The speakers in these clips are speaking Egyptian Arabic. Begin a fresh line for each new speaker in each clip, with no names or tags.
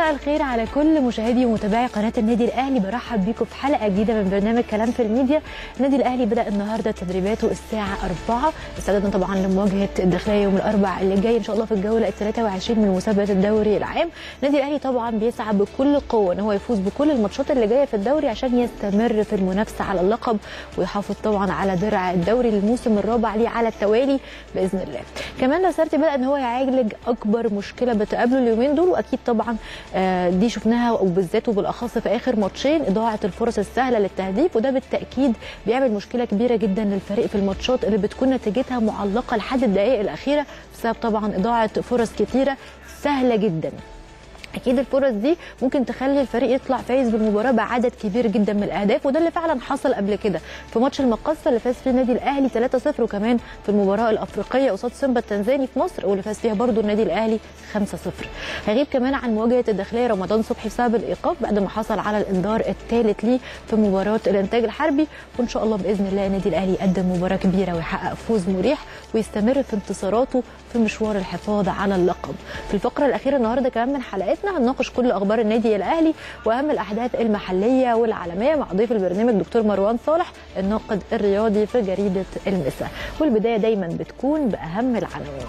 مساء الخير على كل مشاهدي ومتابعي قناه النادي الاهلي برحب بيكم في حلقه جديده من برنامج كلام في الميديا النادي الاهلي بدا النهارده تدريباته الساعه 4 استعدادا طبعا لمواجهه الداخليه يوم الاربعاء اللي جاي ان شاء الله في الجوله ال 23 من مسابقه الدوري العام النادي الاهلي طبعا بيسعى بكل قوه ان هو يفوز بكل الماتشات اللي جايه في الدوري عشان يستمر في المنافسه على اللقب ويحافظ طبعا على درع الدوري للموسم الرابع ليه على التوالي باذن الله كمان لاسارتي بدا ان هو يعالج اكبر مشكله بتقابله اليومين دول واكيد طبعا آه، دي شفناها وبالذات وبالاخص في اخر ماتشين اضاعه الفرص السهله للتهديف وده بالتاكيد بيعمل مشكله كبيره جدا للفريق في الماتشات اللي بتكون نتيجتها معلقه لحد الدقائق الاخيره بسبب طبعا اضاعه فرص كتيره سهله جدا اكيد الفرص دي ممكن تخلي الفريق يطلع فايز بالمباراه بعدد كبير جدا من الاهداف وده اللي فعلا حصل قبل كده في ماتش المقصه اللي فاز فيه النادي الاهلي 3-0 وكمان في المباراه الافريقيه قصاد سيمبا التنزاني في مصر واللي فاز فيها برضو النادي الاهلي 5-0 هيغيب كمان عن مواجهه الداخليه رمضان صبحي بسبب الايقاف بعد ما حصل على الانذار الثالث ليه في مباراه الانتاج الحربي وان شاء الله باذن الله النادي الاهلي يقدم مباراه كبيره ويحقق فوز مريح ويستمر في انتصاراته في مشوار الحفاظ على اللقب في الفقره الاخيره النهارده كمان من حلقتنا هنناقش كل اخبار النادي الاهلي واهم الاحداث المحليه والعالميه مع ضيف البرنامج دكتور مروان صالح الناقد الرياضي في جريده المساء والبدايه دايما بتكون باهم العناوين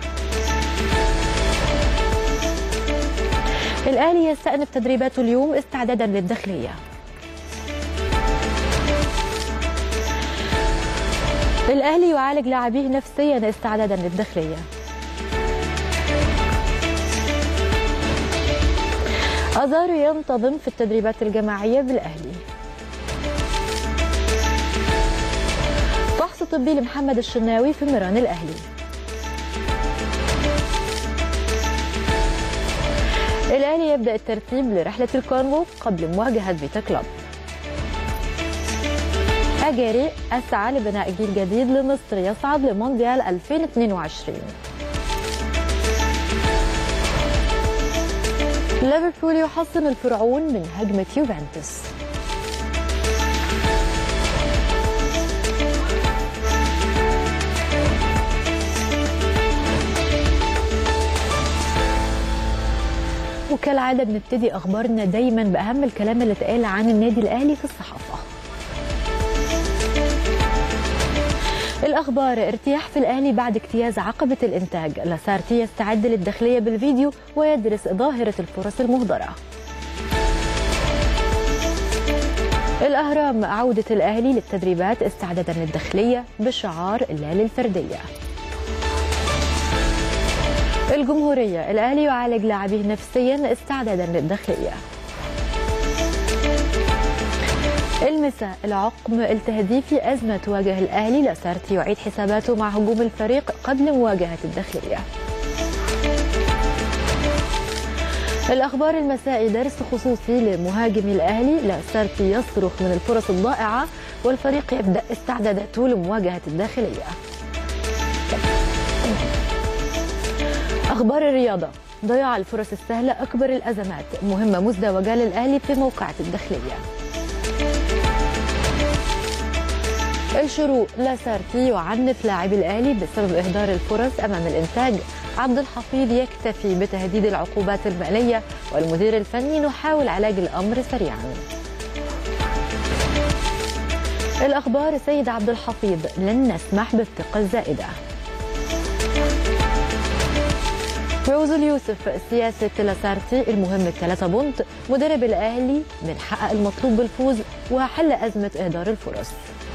الاهلي يستأنف تدريباته اليوم استعدادا للداخليه الاهلي يعالج لاعبيه نفسيا استعدادا للداخليه أزارو ينتظم في التدريبات الجماعية بالأهلي فحص طبي لمحمد الشناوي في ميران الأهلي الأهلي يبدأ الترتيب لرحلة الكونغو قبل مواجهة فيتا كلوب أجاري أسعى لبناء جيل جديد لمصر يصعد لمونديال 2022 ليفربول يحصن الفرعون من هجمة يوفنتوس وكالعادة بنبتدي أخبارنا دايما بأهم الكلام اللي اتقال عن النادي الأهلي في الصحافة الأخبار ارتياح في الأهلي بعد اجتياز عقبة الإنتاج لاسارتي يستعد للداخلية بالفيديو ويدرس ظاهرة الفرص المهدرة الأهرام عودة الأهلي للتدريبات استعدادا للداخلية بشعار لا للفردية الجمهورية الأهلي يعالج لاعبيه نفسيا استعدادا للداخلية المساء العقم التهديفي أزمة تواجه الأهلي لاسارتي يعيد حساباته مع هجوم الفريق قبل مواجهة الداخلية الأخبار المسائي درس خصوصي لمهاجم الأهلي لاسارتي يصرخ من الفرص الضائعة والفريق يبدأ استعداداته لمواجهة الداخلية أخبار الرياضة ضياع الفرص السهلة أكبر الأزمات مهمة مزدوجة للأهلي في موقعة الداخلية الشروق لاسارتي يعنف لاعبي الاهلي بسبب اهدار الفرص امام الانتاج عبد الحفيظ يكتفي بتهديد العقوبات الماليه والمدير الفني نحاول علاج الامر سريعا الاخبار سيد عبد الحفيظ لن نسمح بالثقه الزائده روز اليوسف سياسة لاسارتي المهم الثلاثة بونت مدرب الأهلي بنحقق المطلوب بالفوز وحل أزمة إهدار الفرص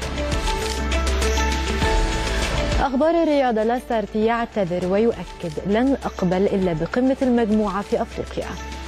أخبار الرياضة لاسارتي يعتذر ويؤكد لن أقبل إلا بقمة المجموعة في أفريقيا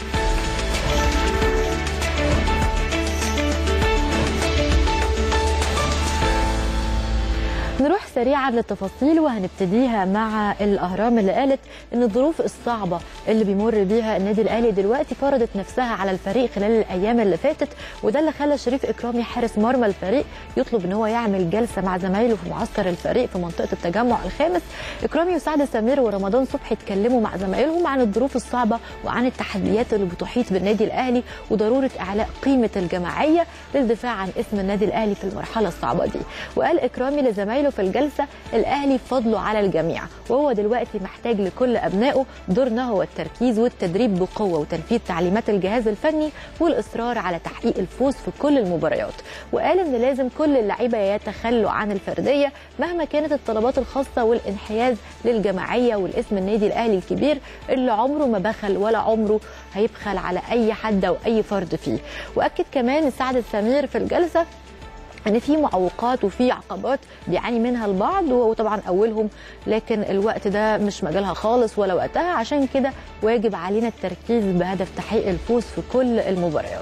نروح سريعا للتفاصيل وهنبتديها مع الاهرام اللي قالت ان الظروف الصعبه اللي بيمر بيها النادي الاهلي دلوقتي فرضت نفسها على الفريق خلال الايام اللي فاتت وده اللي خلى شريف اكرامي حارس مرمى الفريق يطلب ان هو يعمل جلسه مع زمايله في معسكر الفريق في منطقه التجمع الخامس اكرامي وسعد سمير ورمضان صبحي اتكلموا مع زمايلهم عن الظروف الصعبه وعن التحديات اللي بتحيط بالنادي الاهلي وضروره اعلاء قيمه الجماعيه للدفاع عن اسم النادي الاهلي في المرحله الصعبه دي وقال اكرامي لزمايله في الجلسه الجلسه الاهلي فضله على الجميع وهو دلوقتي محتاج لكل ابنائه دورنا هو التركيز والتدريب بقوه وتنفيذ تعليمات الجهاز الفني والاصرار على تحقيق الفوز في كل المباريات وقال ان لازم كل اللعيبه يتخلوا عن الفرديه مهما كانت الطلبات الخاصه والانحياز للجماعيه والاسم النادي الاهلي الكبير اللي عمره ما بخل ولا عمره هيبخل على اي حد او اي فرد فيه واكد كمان سعد السمير في الجلسه ان في معوقات وفي عقبات بيعاني منها البعض وطبعا اولهم لكن الوقت ده مش مجالها خالص ولا وقتها عشان كده واجب علينا التركيز بهدف تحقيق الفوز في كل المباريات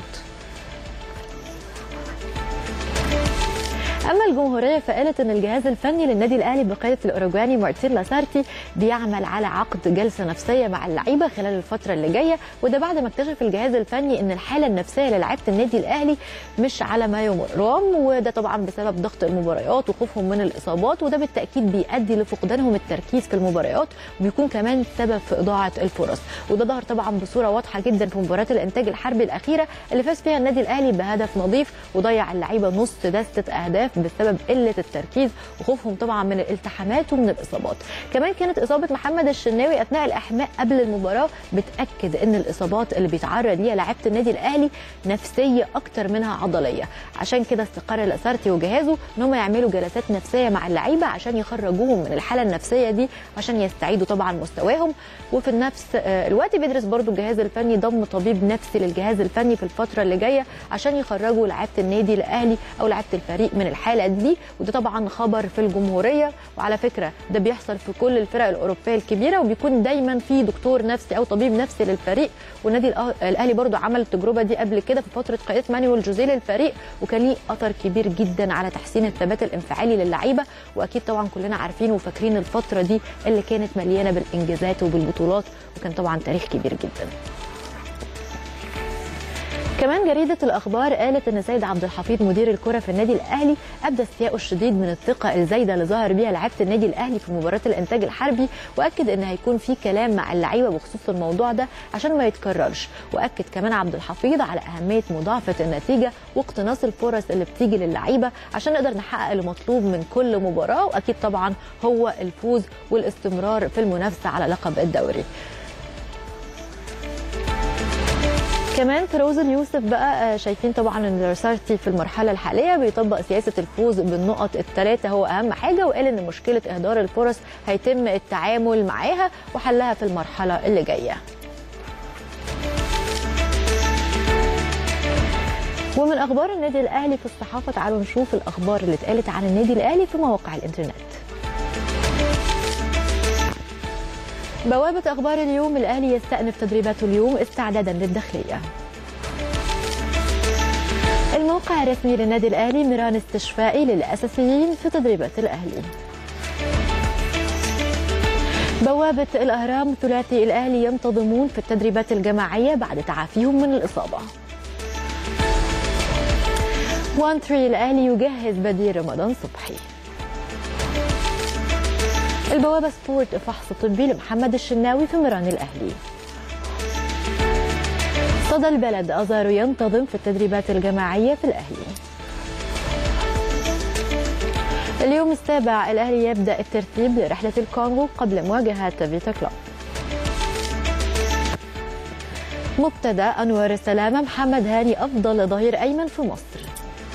اما الجمهوريه فقالت ان الجهاز الفني للنادي الاهلي بقياده الاوروجواني مارتين لاسارتي بيعمل على عقد جلسه نفسيه مع اللعيبه خلال الفتره اللي جايه وده بعد ما اكتشف الجهاز الفني ان الحاله النفسيه للاعيبه النادي الاهلي مش على ما يرام وده طبعا بسبب ضغط المباريات وخوفهم من الاصابات وده بالتاكيد بيؤدي لفقدانهم التركيز في المباريات وبيكون كمان سبب في اضاعه الفرص وده ظهر طبعا بصوره واضحه جدا في مباراه الانتاج الحربي الاخيره اللي فاز فيها النادي الاهلي بهدف نظيف وضيع اللعيبه نص دسته اهداف بسبب قله التركيز وخوفهم طبعا من الالتحامات ومن الاصابات كمان كانت اصابه محمد الشناوي اثناء الاحماء قبل المباراه بتاكد ان الاصابات اللي بيتعرض ليها لاعيبه النادي الاهلي نفسيه اكتر منها عضليه عشان كده استقر الاسارتي وجهازه ان هم يعملوا جلسات نفسيه مع اللعيبه عشان يخرجوهم من الحاله النفسيه دي عشان يستعيدوا طبعا مستواهم وفي النفس الوقت بيدرس برضو الجهاز الفني ضم طبيب نفسي للجهاز الفني في الفتره اللي جايه عشان يخرجوا لعيبه النادي الاهلي او لعيبه الفريق من الحاله دي وده طبعا خبر في الجمهوريه وعلى فكره ده بيحصل في كل الفرق الاوروبيه الكبيره وبيكون دايما في دكتور نفسي او طبيب نفسي للفريق والنادي الاهلي برضو عمل التجربه دي قبل كده في فتره قياده مانويل جوزيه للفريق وكان ليه اثر كبير جدا على تحسين الثبات الانفعالي للعيبه واكيد طبعا كلنا عارفين وفاكرين الفتره دي اللي كانت مليانه بالانجازات وبالبطولات وكان طبعا تاريخ كبير جدا كمان جريدة الأخبار قالت أن سيد عبد الحفيظ مدير الكرة في النادي الأهلي أبدى استياءه الشديد من الثقة الزايدة اللي ظهر بيها لعيبة النادي الأهلي في مباراة الإنتاج الحربي وأكد أن هيكون في كلام مع اللعيبة بخصوص الموضوع ده عشان ما يتكررش وأكد كمان عبد الحفيظ على أهمية مضاعفة النتيجة واقتناص الفرص اللي بتيجي للعيبة عشان نقدر نحقق المطلوب من كل مباراة وأكيد طبعا هو الفوز والاستمرار في المنافسة على لقب الدوري كمان فيروز اليوسف بقى شايفين طبعا ان رسارتي في المرحله الحاليه بيطبق سياسه الفوز بالنقط الثلاثه هو اهم حاجه وقال ان مشكله اهدار الفرص هيتم التعامل معاها وحلها في المرحله اللي جايه ومن اخبار النادي الاهلي في الصحافه تعالوا نشوف الاخبار اللي اتقالت عن النادي الاهلي في مواقع الانترنت بوابة أخبار اليوم الأهلي يستأنف تدريباته اليوم استعدادا للداخلية الموقع الرسمي للنادي الأهلي ميران استشفائي للأساسيين في تدريبات الأهلي بوابة الأهرام ثلاثي الأهلي ينتظمون في التدريبات الجماعية بعد تعافيهم من الإصابة وان تري الأهلي يجهز بديل رمضان صبحي البوابة سبورت فحص طبي لمحمد الشناوي في ميران الأهلي صدى البلد أزارو ينتظم في التدريبات الجماعية في الأهلي اليوم السابع الأهلي يبدأ الترتيب لرحلة الكونغو قبل مواجهة فيتا كلوب مبتدا أنور السلامة محمد هاني أفضل ظهير أيمن في مصر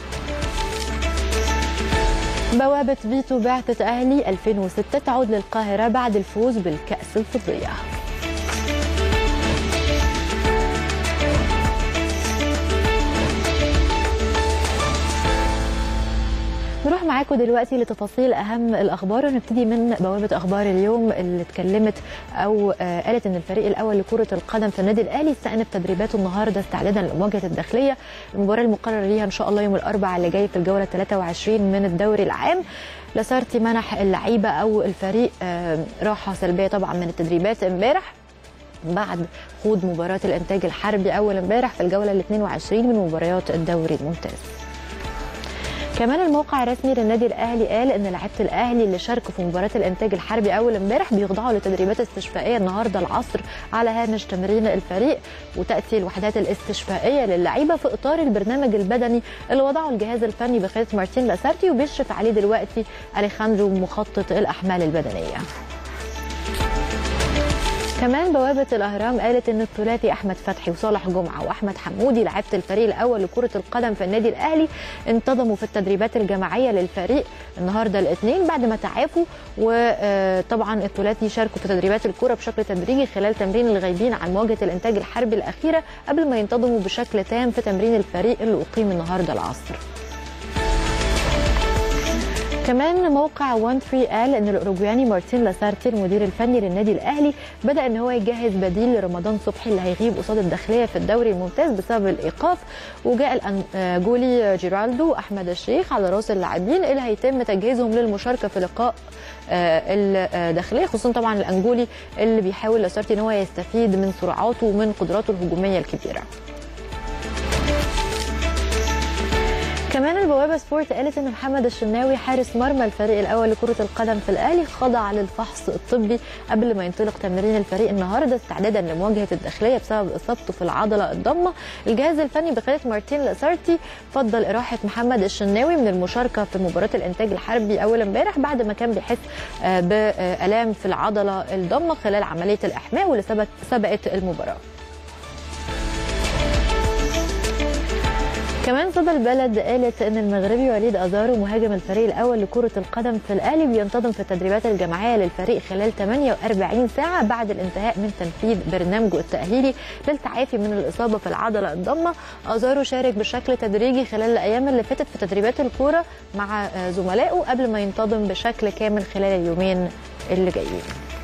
بوابة فيتو بعثة أهلي 2006 تعود للقاهرة بعد الفوز بالكأس الفضية نروح معاكم دلوقتي لتفاصيل اهم الاخبار ونبتدي من بوابه اخبار اليوم اللي اتكلمت او قالت ان الفريق الاول لكره القدم في النادي الاهلي استأنف تدريباته النهارده استعدادا لمواجهه الداخليه المباراه المقرر ليها ان شاء الله يوم الاربعاء اللي جاي في الجوله 23 من الدوري العام لاسارتي منح اللعيبه او الفريق راحه سلبيه طبعا من التدريبات امبارح بعد خوض مباراه الانتاج الحربي اول امبارح في الجوله ال 22 من مباريات الدوري الممتاز كمان الموقع الرسمي للنادي الاهلي قال ان لعيبه الاهلي اللي شاركوا في مباراه الانتاج الحربي اول امبارح بيخضعوا لتدريبات استشفائيه النهارده العصر على هامش تمرين الفريق وتاتي الوحدات الاستشفائيه للعيبه في اطار البرنامج البدني اللي وضعه الجهاز الفني بقياده مارتين لاسارتي وبيشرف عليه دلوقتي اليخاندرو مخطط الاحمال البدنيه. كمان بوابة الأهرام قالت إن الثلاثي أحمد فتحي وصالح جمعة وأحمد حمودي لعيبة الفريق الأول لكرة القدم في النادي الأهلي انتظموا في التدريبات الجماعية للفريق النهاردة الاثنين بعد ما تعافوا وطبعا الثلاثي شاركوا في تدريبات الكرة بشكل تدريجي خلال تمرين الغايبين عن مواجهة الإنتاج الحربي الأخيرة قبل ما ينتظموا بشكل تام في تمرين الفريق اللي أقيم النهاردة العصر. كمان موقع 1 3 قال ان الاوروجواني مارتين لاسارتي المدير الفني للنادي الاهلي بدا ان هو يجهز بديل لرمضان صبحي اللي هيغيب قصاد الداخليه في الدوري الممتاز بسبب الايقاف وجاء الجولي جيرالدو احمد الشيخ على راس اللاعبين اللي هيتم تجهيزهم للمشاركه في لقاء الداخليه خصوصا طبعا الانجولي اللي بيحاول لاسارتي ان هو يستفيد من سرعاته ومن قدراته الهجوميه الكبيره كمان البوابه سبورت قالت ان محمد الشناوي حارس مرمى الفريق الاول لكره القدم في الاهلي خضع للفحص الطبي قبل ما ينطلق تمرين الفريق النهارده استعدادا لمواجهه الداخليه بسبب اصابته في العضله الضمه الجهاز الفني بقياده مارتين لاسارتي فضل اراحه محمد الشناوي من المشاركه في مباراه الانتاج الحربي اول امبارح بعد ما كان بيحس بالام في العضله الضمه خلال عمليه الاحماء واللي سبقت المباراه كمان صدى البلد قالت ان المغربي وليد ازارو مهاجم الفريق الاول لكره القدم في الاهلي بينتظم في التدريبات الجماعيه للفريق خلال 48 ساعه بعد الانتهاء من تنفيذ برنامجه التاهيلي للتعافي من الاصابه في العضله الضمه ازارو شارك بشكل تدريجي خلال الايام اللي فاتت في تدريبات الكوره مع زملائه قبل ما ينتظم بشكل كامل خلال اليومين اللي جايين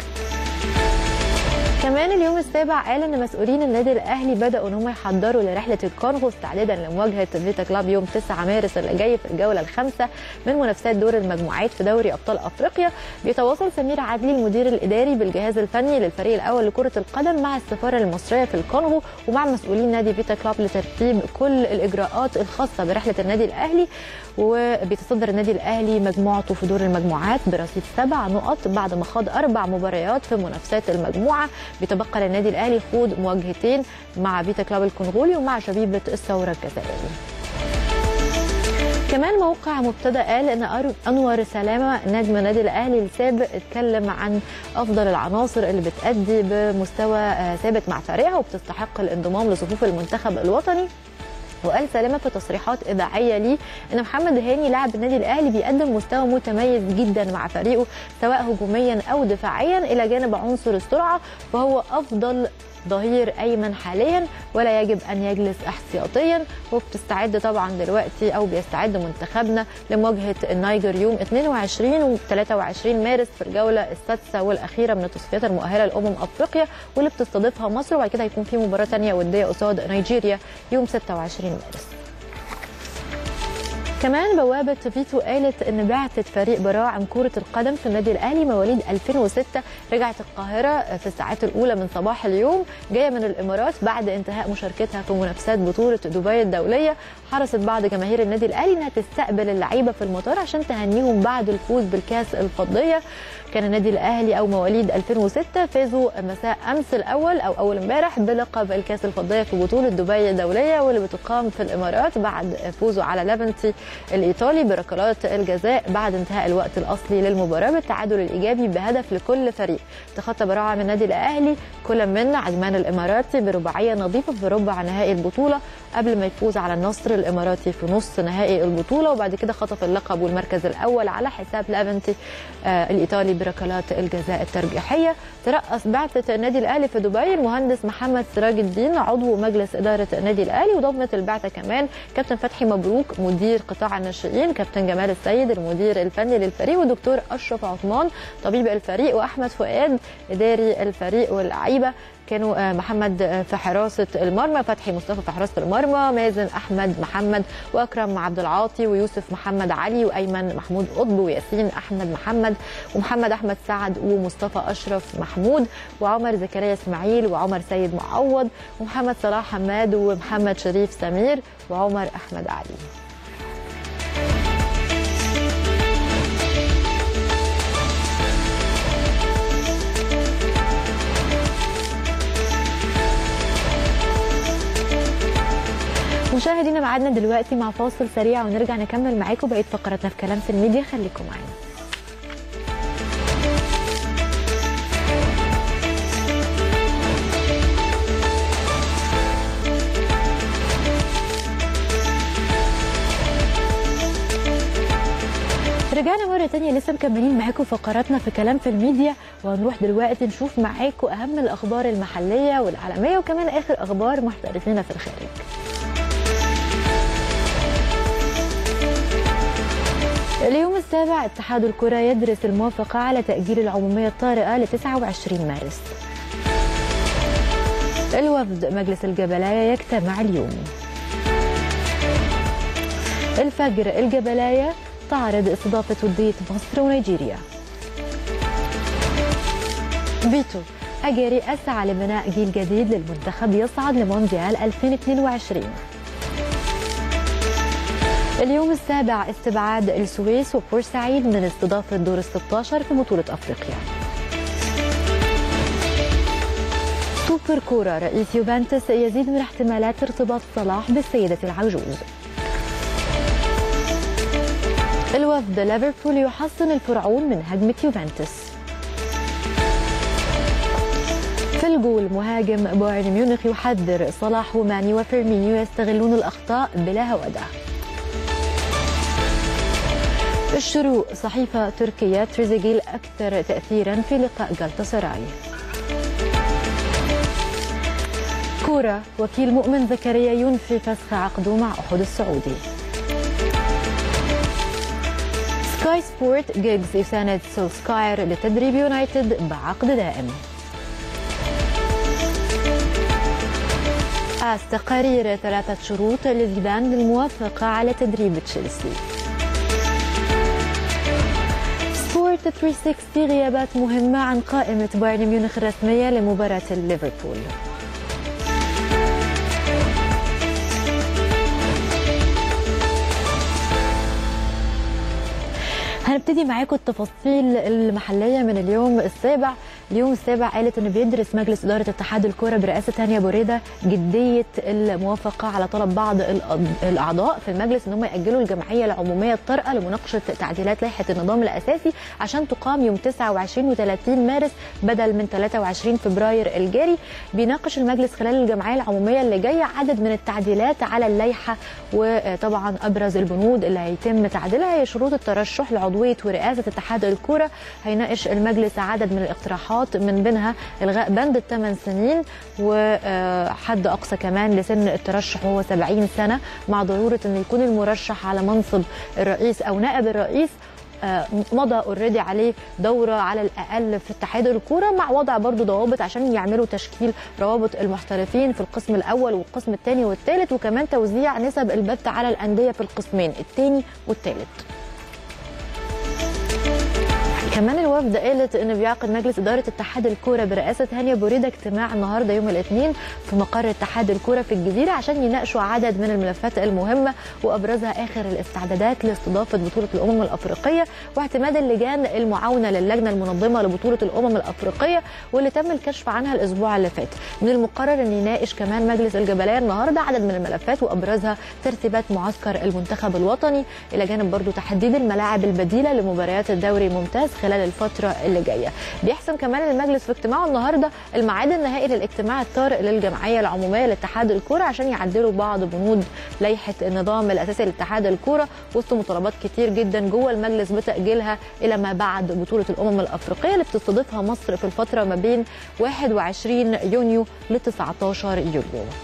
كمان اليوم السابع قال ان مسؤولين النادي الاهلي بداوا ان هم يحضروا لرحله الكونغو استعدادا لمواجهه فيتا كلاب يوم 9 مارس اللي جاي في الجوله الخامسه من منافسات دور المجموعات في دوري ابطال افريقيا بيتواصل سمير عدلي المدير الاداري بالجهاز الفني للفريق الاول لكره القدم مع السفاره المصريه في الكونغو ومع مسؤولين نادي فيتا كلاب لترتيب كل الاجراءات الخاصه برحله النادي الاهلي وبيتصدر النادي الاهلي مجموعته في دور المجموعات برصيد سبع نقط بعد ما خاض اربع مباريات في منافسات المجموعه بيتبقى للنادي الاهلي خوض مواجهتين مع فيتا كلاب الكونغولي ومع شبيبه الثوره الجزائري كمان موقع مبتدا قال ان انور سلامه نجم النادي الاهلي السابق اتكلم عن افضل العناصر اللي بتادي بمستوى ثابت مع فريقها وبتستحق الانضمام لصفوف المنتخب الوطني وقال سلامه في تصريحات اذاعيه ليه ان محمد هاني لاعب النادي الاهلي بيقدم مستوى متميز جدا مع فريقه سواء هجوميا او دفاعيا الى جانب عنصر السرعه فهو افضل ظهير ايمن حاليا ولا يجب ان يجلس احتياطيا وبتستعد طبعا دلوقتي او بيستعد منتخبنا لمواجهه النيجر يوم 22 و 23 مارس في الجوله السادسه والاخيره من التصفيات المؤهله لامم افريقيا واللي بتستضيفها مصر وبعد كده هيكون في مباراه ثانيه وديه قصاد نيجيريا يوم 26 مارس كمان بوابة فيتو قالت إن بعثة فريق براعم كرة القدم في النادي الأهلي مواليد 2006 رجعت القاهرة في الساعات الأولى من صباح اليوم جاية من الإمارات بعد انتهاء مشاركتها في منافسات بطولة دبي الدولية حرصت بعض جماهير النادي الأهلي إنها تستقبل اللعيبة في المطار عشان تهنيهم بعد الفوز بالكاس الفضية كان النادي الاهلي او مواليد 2006 فازوا مساء امس الاول او اول امبارح بلقب الكاس الفضيه في بطوله دبي الدوليه واللي بتقام في الامارات بعد فوزه على ليفنتي الايطالي بركلات الجزاء بعد انتهاء الوقت الاصلي للمباراه بالتعادل الايجابي بهدف لكل فريق تخطى براعم النادي الاهلي كل من عجمان الاماراتي برباعيه نظيفه في ربع نهائي البطوله قبل ما يفوز على النصر الاماراتي في نص نهائي البطوله وبعد كده خطف اللقب والمركز الاول على حساب ليفنتي آه الايطالي بركلات الجزاء الترجيحيه ترأس بعثه النادي الاهلي في دبي المهندس محمد سراج الدين عضو مجلس اداره النادي الاهلي وضمت البعثه كمان كابتن فتحي مبروك مدير قطاع الناشئين كابتن جمال السيد المدير الفني للفريق ودكتور اشرف عثمان طبيب الفريق واحمد فؤاد اداري الفريق واللعيبه كانوا محمد في حراسه المرمى فتحي مصطفى في حراسه المرمى مازن احمد محمد واكرم عبد العاطي ويوسف محمد علي وايمن محمود قطب وياسين احمد محمد ومحمد احمد سعد ومصطفى اشرف محمود وعمر زكريا اسماعيل وعمر سيد معوض ومحمد صلاح حماد ومحمد شريف سمير وعمر احمد علي مشاهدينا معادنا دلوقتي مع فاصل سريع ونرجع نكمل معاكم بقيه فقراتنا في كلام في الميديا خليكم معانا رجعنا مرة تانية لسه مكملين معاكم فقراتنا في كلام في الميديا وهنروح دلوقتي نشوف معاكم أهم الأخبار المحلية والعالمية وكمان آخر أخبار محترفين في الخارج اليوم السابع اتحاد الكرة يدرس الموافقة على تأجيل العمومية الطارئة ل 29 مارس الوفد مجلس الجبلاية يجتمع اليوم الفجر الجبلاية تعرض استضافة ودية مصر ونيجيريا فيتو أجاري أسعى لبناء جيل جديد للمنتخب يصعد لمونديال 2022 اليوم السابع استبعاد السويس وبورسعيد من استضافة دور ال 16 في بطولة أفريقيا سوبر كورة رئيس يوفنتوس يزيد من احتمالات ارتباط صلاح بالسيدة العجوز الوفد ليفربول يحصن الفرعون من هجمة يوفنتوس في الجول مهاجم بايرن ميونخ يحذر صلاح وماني وفيرمينيو يستغلون الأخطاء بلا هودة الشروق صحيفة تركية تريزيجيل أكثر تأثيرا في لقاء جلطة سراي كورة وكيل مؤمن زكريا ينفي فسخ عقده مع أحد السعودي سكاي سبورت جيجز يساند سولسكاير لتدريب يونايتد بعقد دائم آس تقارير ثلاثة شروط لزيدان للموافقة على تدريب تشيلسي سبورت 360 غيابات مهمة عن قائمة بايرن ميونخ الرسمية لمباراة ليفربول هنبتدي معاكم التفاصيل المحليه من اليوم السابع اليوم السابع قالت ان بيدرس مجلس اداره اتحاد الكره برئاسه هانيا بوريده جديه الموافقه على طلب بعض الاعضاء في المجلس ان هم ياجلوا الجمعيه العموميه الطارئه لمناقشه تعديلات لائحه النظام الاساسي عشان تقام يوم 29 و30 مارس بدل من 23 فبراير الجاري بيناقش المجلس خلال الجمعيه العموميه اللي جايه عدد من التعديلات على اللائحه وطبعا ابرز البنود اللي هيتم تعديلها هي شروط الترشح لعضويه ورئاسه اتحاد الكره هيناقش المجلس عدد من الاقتراحات من بينها الغاء بند الثمان سنين وحد اقصى كمان لسن الترشح وهو 70 سنه مع ضروره ان يكون المرشح على منصب الرئيس او نائب الرئيس مضى اوريدي عليه دوره على الاقل في اتحاد الكوره مع وضع برضو ضوابط عشان يعملوا تشكيل روابط المحترفين في القسم الاول والقسم الثاني والثالث وكمان توزيع نسب البت على الانديه في القسمين الثاني والثالث كمان الوفد قالت ان بيعقد مجلس اداره اتحاد الكوره برئاسه هانيا بوريده اجتماع النهارده يوم الاثنين في مقر اتحاد الكوره في الجزيره عشان يناقشوا عدد من الملفات المهمه وابرزها اخر الاستعدادات لاستضافه بطوله الامم الافريقيه واعتماد اللجان المعاونه للجنه المنظمه لبطوله الامم الافريقيه واللي تم الكشف عنها الاسبوع اللي فات من المقرر ان يناقش كمان مجلس الجبليه النهارده عدد من الملفات وابرزها ترتيبات معسكر المنتخب الوطني الى جانب برضو تحديد الملاعب البديله لمباريات الدوري الممتاز خلال الفتره اللي جايه بيحسم كمان المجلس في اجتماعه النهارده الميعاد النهائي للاجتماع الطارئ للجمعيه العموميه لاتحاد الكوره عشان يعدلوا بعض بنود لائحه النظام الاساسي لاتحاد الكوره وسط مطالبات كتير جدا جوه المجلس بتاجيلها الى ما بعد بطوله الامم الافريقيه اللي بتستضيفها مصر في الفتره ما بين 21 يونيو ل 19 يوليو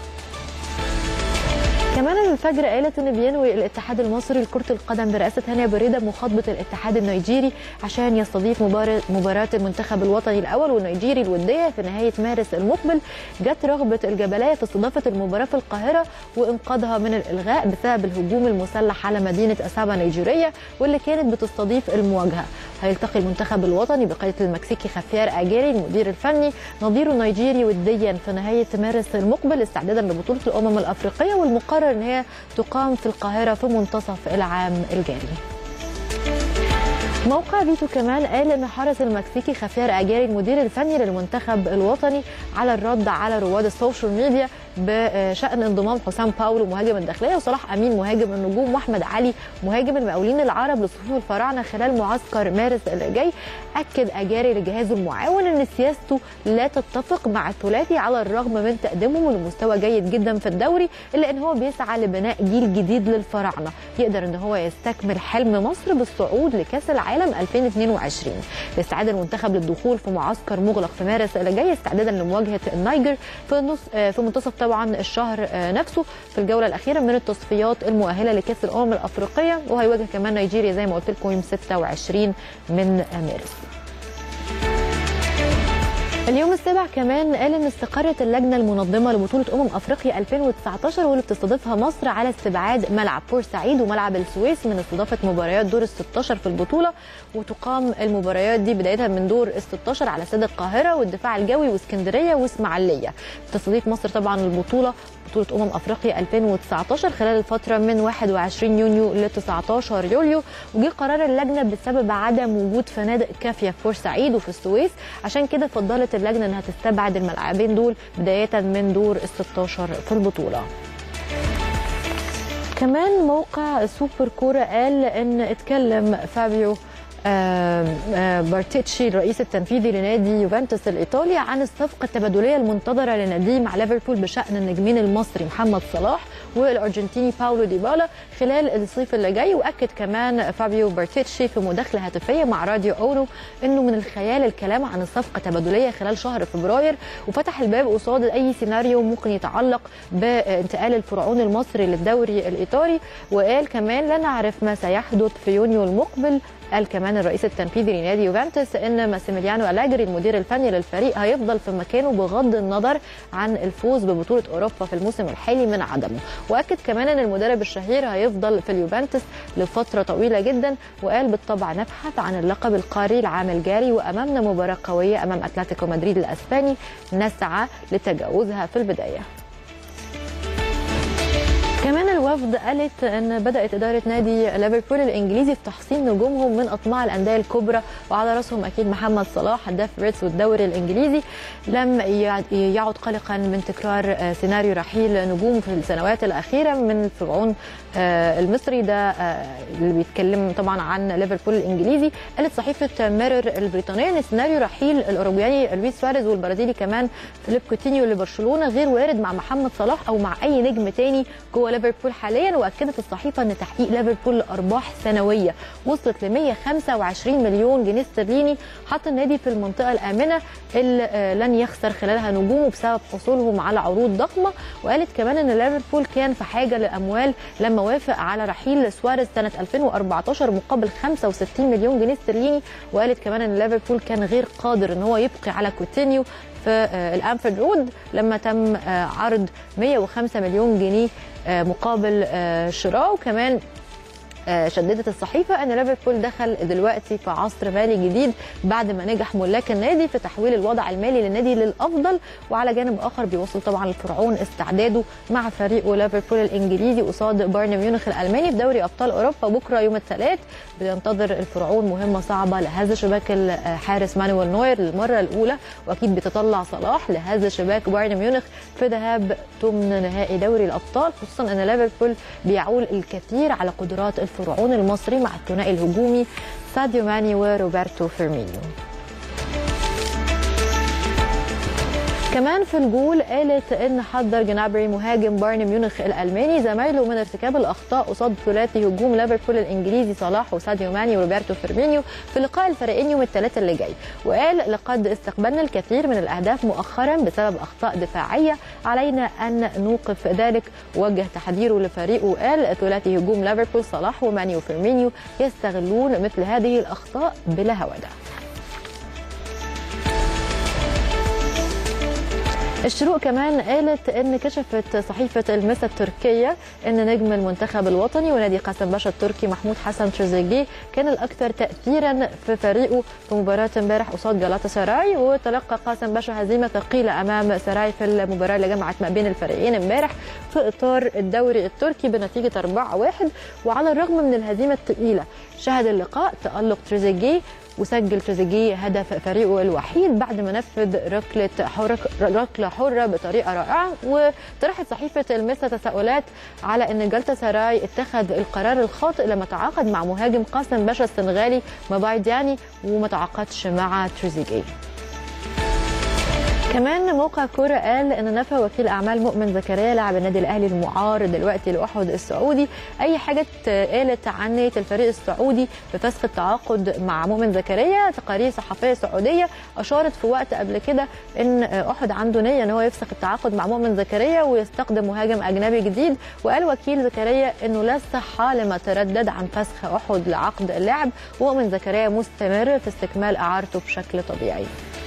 كمان الفجر قالت ان بينوي الاتحاد المصري لكره القدم برئاسه هانيا بريده مخاطبه الاتحاد النيجيري عشان يستضيف مباراه المنتخب الوطني الاول والنيجيري الوديه في نهايه مارس المقبل جت رغبه الجبليه في استضافه المباراه في القاهره وانقاذها من الالغاء بسبب الهجوم المسلح على مدينه اسابا نيجيريه واللي كانت بتستضيف المواجهه هيلتقي المنتخب الوطني بقياده المكسيكي خافير اجاري المدير الفني نظيره النيجيري وديا في نهايه مارس المقبل استعدادا لبطوله الامم الافريقيه والمقرر ان هي تقام في القاهره في منتصف العام الجاري. موقع فيتو كمان قال ان حرص المكسيكي خافير اجاري المدير الفني للمنتخب الوطني على الرد على رواد السوشيال ميديا بشان انضمام حسام باولو مهاجم الداخليه وصلاح امين مهاجم النجوم واحمد علي مهاجم المقاولين العرب لصفوف الفراعنه خلال معسكر مارس اللي جاي اكد اجاري لجهازه المعاون ان سياسته لا تتفق مع الثلاثي على الرغم من تقديمهم لمستوى جيد جدا في الدوري الا ان هو بيسعى لبناء جيل جديد للفراعنه يقدر ان هو يستكمل حلم مصر بالصعود لكاس العالم 2022 لاستعاد المنتخب للدخول في معسكر مغلق في مارس اللي جاي استعدادا لمواجهه النيجر في النص في منتصف طبعا الشهر نفسه في الجوله الاخيره من التصفيات المؤهله لكاس الامم الافريقيه وهيواجه كمان نيجيريا زي ما قلت لكم يوم 26 من مارس اليوم السابع كمان قال ان استقرت اللجنه المنظمه لبطوله امم افريقيا 2019 واللي بتستضيفها مصر على استبعاد ملعب بورسعيد وملعب السويس من استضافه مباريات دور ال 16 في البطوله وتقام المباريات دي بدايه من دور ال 16 على استاد القاهره والدفاع الجوي واسكندريه واسماعيليه تستضيف مصر طبعا البطوله بطوله امم افريقيا 2019 خلال الفتره من 21 يونيو ل 19 يوليو وجه قرار اللجنه بسبب عدم وجود فنادق كافيه في بورسعيد وفي السويس عشان كده فضلت اللجنه انها تستبعد الملاعبين دول بدايه من دور ال 16 في البطوله. كمان موقع سوبر كوره قال ان اتكلم فابيو بارتيتشي الرئيس التنفيذي لنادي يوفنتوس الايطالي عن الصفقه التبادليه المنتظره لناديه مع ليفربول بشان النجمين المصري محمد صلاح والارجنتيني باولو ديبالا خلال الصيف اللي جاي واكد كمان فابيو بارتيتشي في مداخله هاتفيه مع راديو اونو انه من الخيال الكلام عن الصفقه تبادليه خلال شهر فبراير وفتح الباب قصاد اي سيناريو ممكن يتعلق بانتقال الفرعون المصري للدوري الايطالي وقال كمان لا نعرف ما سيحدث في يونيو المقبل قال كمان الرئيس التنفيذي لنادي يوفنتوس ان ماسيميليانو الاجري المدير الفني للفريق هيفضل في مكانه بغض النظر عن الفوز ببطوله اوروبا في الموسم الحالي من عدمه واكد كمان ان المدرب الشهير هيفضل في اليوفنتوس لفتره طويله جدا وقال بالطبع نبحث عن اللقب القاري العام الجاري وامامنا مباراه قويه امام اتلتيكو مدريد الاسباني نسعى لتجاوزها في البدايه كمان الوفد قالت ان بدات اداره نادي ليفربول الانجليزي في تحصين نجومهم من اطماع الانديه الكبرى وعلى راسهم اكيد محمد صلاح هداف ريدز والدوري الانجليزي لم يعد قلقا من تكرار سيناريو رحيل نجومه في السنوات الاخيره من الفرعون المصري ده اللي بيتكلم طبعا عن ليفربول الانجليزي قالت صحيفه ميرور البريطانيه ان سيناريو رحيل الاوروجواني لويس سواريز والبرازيلي كمان فيليب كوتينيو لبرشلونه غير وارد مع محمد صلاح او مع اي نجم تاني جوه ليفربول حاليا واكدت الصحيفه ان تحقيق ليفربول لارباح سنويه وصلت ل 125 مليون جنيه استرليني حط النادي في المنطقه الامنه اللي لن يخسر خلالها نجومه بسبب حصولهم على عروض ضخمه وقالت كمان ان ليفربول كان في حاجه للاموال لما وافق على رحيل سواريز سنه 2014 مقابل 65 مليون جنيه استرليني وقالت كمان ان ليفربول كان غير قادر ان هو يبقي على كوتينيو في الانفيلد رود لما تم عرض 105 مليون جنيه مقابل شراء وكمان شددت الصحيفة أن ليفربول دخل دلوقتي في عصر مالي جديد بعد ما نجح ملاك النادي في تحويل الوضع المالي للنادي للأفضل وعلى جانب آخر بيوصل طبعا الفرعون استعداده مع فريقه ليفربول الإنجليزي قصاد بايرن ميونخ الألماني في دوري أبطال أوروبا بكرة يوم الثلاث بينتظر الفرعون مهمة صعبة لهذا شباك الحارس مانويل نوير للمرة الأولى وأكيد بيتطلع صلاح لهذا شباك بايرن ميونخ في ذهاب ثمن نهائي دوري الأبطال خصوصا أن ليفربول بيعول الكثير على قدرات الفرعون المصري مع الثنائي الهجومي ساديو ماني وروبرتو فيرمينيو كمان في الجول قالت ان حذر جنابري مهاجم بايرن ميونخ الالماني زمايله من ارتكاب الاخطاء قصاد ثلاثي هجوم ليفربول الانجليزي صلاح وساديو ماني وروبرتو فيرمينيو في لقاء الفريقين يوم الثلاث اللي جاي وقال لقد استقبلنا الكثير من الاهداف مؤخرا بسبب اخطاء دفاعيه علينا ان نوقف ذلك وجه تحذيره لفريقه وقال ثلاثي هجوم ليفربول صلاح وماني وفيرمينيو يستغلون مثل هذه الاخطاء بلا هوده الشروق كمان قالت ان كشفت صحيفه المسا التركيه ان نجم المنتخب الوطني ونادي قاسم باشا التركي محمود حسن تريزيجيه كان الاكثر تاثيرا في فريقه في مباراه امبارح قصاد جلاتا سراي وتلقى قاسم باشا هزيمه ثقيله امام سراي في المباراه اللي جمعت ما بين الفريقين امبارح في اطار الدوري التركي بنتيجه 4-1 وعلى الرغم من الهزيمه الثقيله شهد اللقاء تالق تريزيجيه وسجل تريزيجيه هدف فريقه الوحيد بعد ما نفذ ركله حره ركله حره بطريقه رائعه وطرحت صحيفه المسا تساؤلات على ان جلطة سراي اتخذ القرار الخاطئ لما تعاقد مع مهاجم قاسم باشا السنغالي مبايدياني وما تعاقدش مع تريزيجيه كمان موقع كوره قال ان نفى وكيل اعمال مؤمن زكريا لاعب النادي الاهلي المعار دلوقتي لاحد السعودي اي حاجه قالت عن نيه الفريق السعودي بفسخ التعاقد مع مؤمن زكريا تقارير صحفيه سعوديه اشارت في وقت قبل كده ان احد عنده نيه ان هو يفسخ التعاقد مع مؤمن زكريا ويستخدم مهاجم اجنبي جديد وقال وكيل زكريا انه لا صحه لما تردد عن فسخ احد لعقد اللاعب ومؤمن زكريا مستمر في استكمال اعارته بشكل طبيعي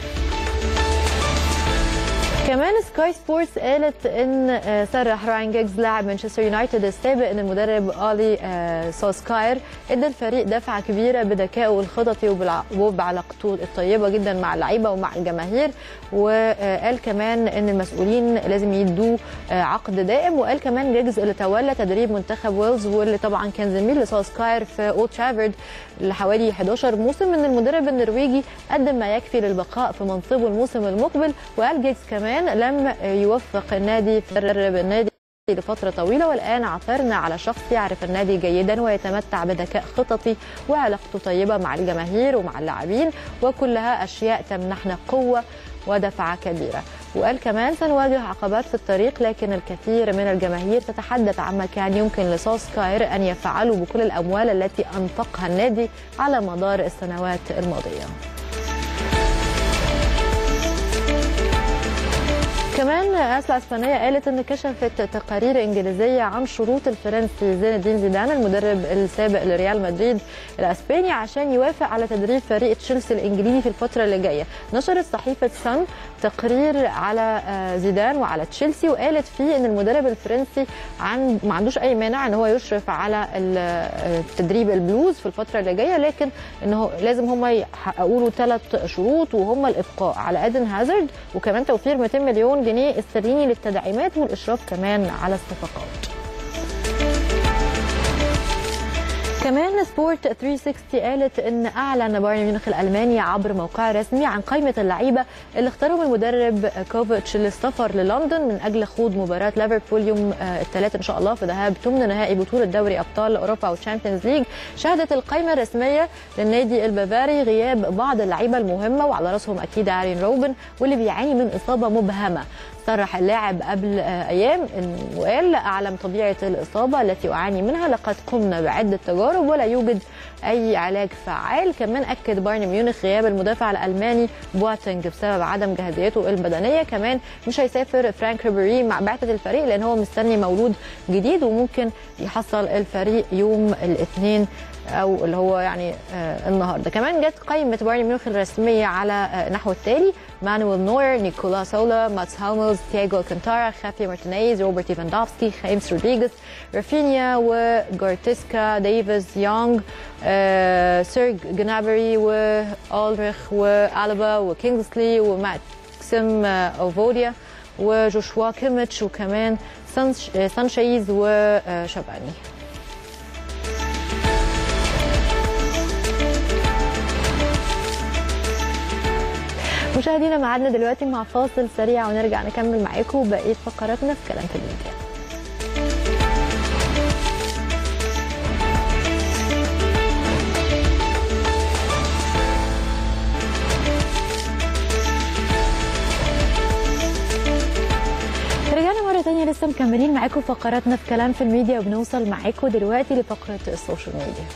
كمان سكاي سبورتس قالت ان صرح راين جيجز لاعب مانشستر يونايتد السابق ان المدرب اولي سوسكاير ادى الفريق دفعه كبيره بذكائه الخططي وبعلاقته الطيبه جدا مع اللعيبه ومع الجماهير وقال كمان ان المسؤولين لازم يدوه عقد دائم وقال كمان جيجز اللي تولى تدريب منتخب ويلز واللي طبعا كان زميل لسوسكاير في اولد ترافورد لحوالي 11 موسم ان المدرب النرويجي قدم ما يكفي للبقاء في منصبه الموسم المقبل وقال جيجز كمان لم يوفق النادي في تدرب النادي لفترة طويلة والآن عثرنا على شخص يعرف النادي جيدا ويتمتع بذكاء خططي وعلاقته طيبة مع الجماهير ومع اللاعبين وكلها أشياء تمنحنا قوة ودفعة كبيرة وقال كمان سنواجه عقبات في الطريق لكن الكثير من الجماهير تتحدث عما كان يمكن لسوسكاير أن يفعله بكل الأموال التي أنفقها النادي على مدار السنوات الماضية كمان اسلا اسبانيه قالت ان كشفت تقارير انجليزيه عن شروط الفرنسي زين الدين زيدان المدرب السابق لريال مدريد الاسباني عشان يوافق على تدريب فريق تشيلسي الانجليزي في الفتره اللي جايه نشرت صحيفه سان تقرير على زيدان وعلى تشيلسي وقالت فيه ان المدرب الفرنسي عن ما عندوش اي مانع ان هو يشرف على تدريب البلوز في الفتره اللي جايه لكن انه لازم هم يحققوا له ثلاث شروط وهم الابقاء على ادن هازارد وكمان توفير 200 مليون جنيه استرليني للتدعيمات والاشراف كمان على الصفقات كمان سبورت 360 قالت ان اعلن بايرن ميونخ الالماني عبر موقعه الرسمي عن قائمه اللعيبه اللي اختارهم المدرب كوفيتش للسفر للندن من اجل خوض مباراه ليفربول يوم الثلاثاء ان شاء الله في ذهاب ثمن نهائي بطوله دوري ابطال اوروبا والشامبيونز ليج شهدت القائمه الرسميه للنادي البافاري غياب بعض اللعيبه المهمه وعلى راسهم اكيد ارين روبن واللي بيعاني من اصابه مبهمه صرح اللاعب قبل ايام وقال اعلم طبيعه الاصابه التي اعاني منها لقد قمنا بعده تجارب ولا يوجد اي علاج فعال كمان اكد بايرن ميونخ غياب المدافع الالماني بواتنج بسبب عدم جاهزيته البدنيه كمان مش هيسافر فرانك ريبيري مع بعثه الفريق لان هو مستني مولود جديد وممكن يحصل الفريق يوم الاثنين او اللي هو يعني آه النهارده كمان جت قائمه بايرن ميونخ الرسميه على آه نحو التالي مانويل نوير نيكولا سولا ماتس هوملز تياجو كانتارا خافي مارتينيز روبرت ايفاندوفسكي خيمس رودريجيز رافينيا وجارتيسكا ديفيز يونغ آه سيرج جنابري والريخ والبا وكينغسلي وماكسيم اوفوديا وجوشوا كيميتش وكمان سانشيز وشاباني مشاهدينا معادنا دلوقتي مع فاصل سريع ونرجع نكمل معاكم بقيه فقراتنا في كلام في الميديا رجعنا مرة تانية لسه مكملين معاكم فقراتنا في كلام في الميديا وبنوصل معاكم دلوقتي لفقرة السوشيال ميديا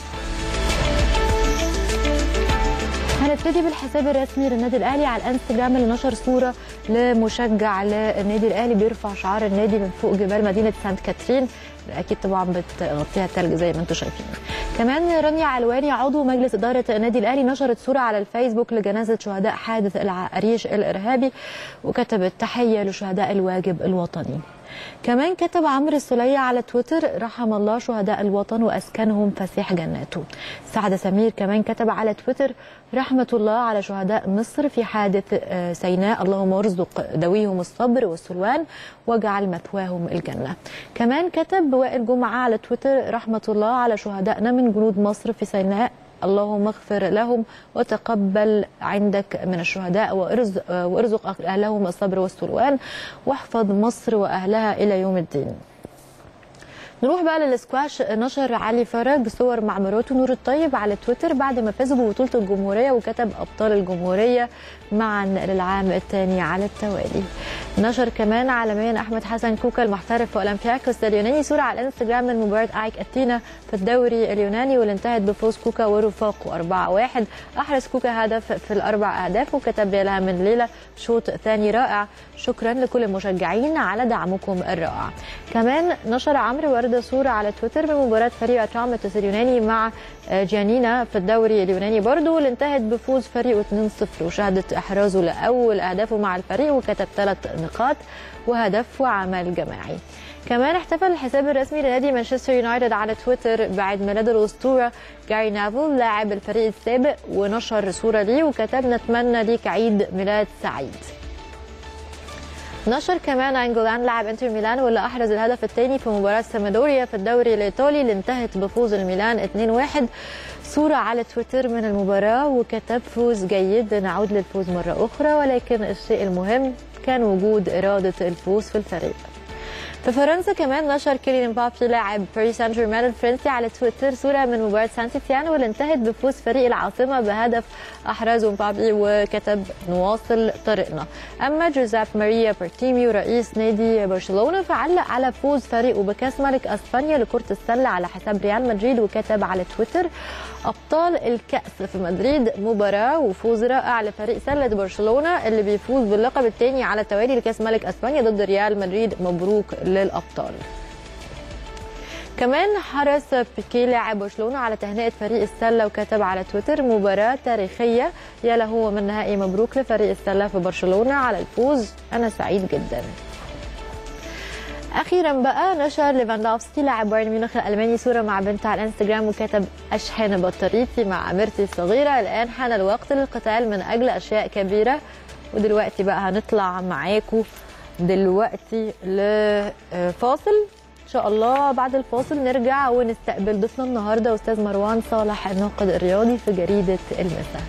هنبتدي بالحساب الرسمي للنادي الاهلي على الانستجرام اللي نشر صوره لمشجع للنادي الاهلي بيرفع شعار النادي من فوق جبال مدينه سانت كاترين اكيد طبعا بتغطيها الثلج زي ما انتم شايفين كمان رانيا علواني عضو مجلس اداره النادي الاهلي نشرت صوره على الفيسبوك لجنازه شهداء حادث العريش الارهابي وكتبت تحيه لشهداء الواجب الوطني كمان كتب عمرو السلية على تويتر رحم الله شهداء الوطن وأسكنهم فسيح جناته سعد سمير كمان كتب على تويتر رحمة الله على شهداء مصر في حادث سيناء اللهم ارزق ذويهم الصبر والسلوان واجعل مثواهم الجنة كمان كتب وائل جمعة على تويتر رحمة الله على شهدائنا من جنود مصر في سيناء اللهم اغفر لهم وتقبل عندك من الشهداء وارزق, وارزق اهلهم الصبر والسلوان واحفظ مصر واهلها الى يوم الدين نروح بقى للسكواش نشر علي فرج صور مع مراته نور الطيب على تويتر بعد ما فازوا ببطوله الجمهوريه وكتب ابطال الجمهوريه معا للعام الثاني على التوالي نشر كمان عالميا احمد حسن كوكا المحترف في اولمبياكوس اليوناني صوره على الانستجرام من مباراه ايك اتينا في الدوري اليوناني واللي انتهت بفوز كوكا ورفاقه 4-1 احرز كوكا هدف في الاربع اهداف وكتب لها من ليله شوط ثاني رائع شكرا لكل المشجعين على دعمكم الرائع كمان نشر عمرو ورده صوره على تويتر من مباراه فريق اترامتس اليوناني مع جيانينا في الدوري اليوناني برضه واللي انتهت بفوز فريقه 2-0 وشهدت احرازه لاول اهدافه مع الفريق وكتب ثلاث نقاط وهدف وعمل جماعي كمان احتفل الحساب الرسمي لنادي مانشستر يونايتد على تويتر بعد ميلاد الاسطوره جاري نافل لاعب الفريق السابق ونشر صوره ليه وكتب نتمنى ليك عيد ميلاد سعيد نشر كمان انجولان لاعب انتر ميلان واللي احرز الهدف الثاني في مباراه سامدوريا في الدوري الايطالي اللي انتهت بفوز الميلان 2-1 صورة على تويتر من المباراة وكتب فوز جيد نعود للفوز مرة أخرى ولكن الشيء المهم كان وجود إرادة الفوز في الفريق في فرنسا كمان نشر كيليان مبابي لاعب باريس سان جيرمان الفرنسي على تويتر صوره من مباراه سان تيتيان واللي انتهت بفوز فريق العاصمه بهدف احرزه مبابي وكتب نواصل طريقنا اما جوزيف ماريا بارتيميو رئيس نادي برشلونه فعلق على فوز فريقه بكاس ملك اسبانيا لكره السله على حساب ريال مدريد وكتب على تويتر ابطال الكاس في مدريد مباراه وفوز رائع لفريق سله برشلونه اللي بيفوز باللقب الثاني على التوالي لكاس ملك اسبانيا ضد ريال مدريد مبروك للابطال كمان حرص بيكي لاعب برشلونه على تهنئه فريق السله وكتب على تويتر مباراه تاريخيه يا له من نهائي مبروك لفريق السله في برشلونه على الفوز انا سعيد جدا اخيرا بقى نشر ليفاندوفسكي لاعب بايرن ميونخ الالماني صوره مع بنته على الانستجرام وكتب اشحن بطاريتي مع اميرتي الصغيره الان حان الوقت للقتال من اجل اشياء كبيره ودلوقتي بقى هنطلع معاكم دلوقتي لفاصل ان شاء الله بعد الفاصل نرجع ونستقبل ضيفنا النهارده استاذ مروان صالح الناقد الرياضي في جريده المساء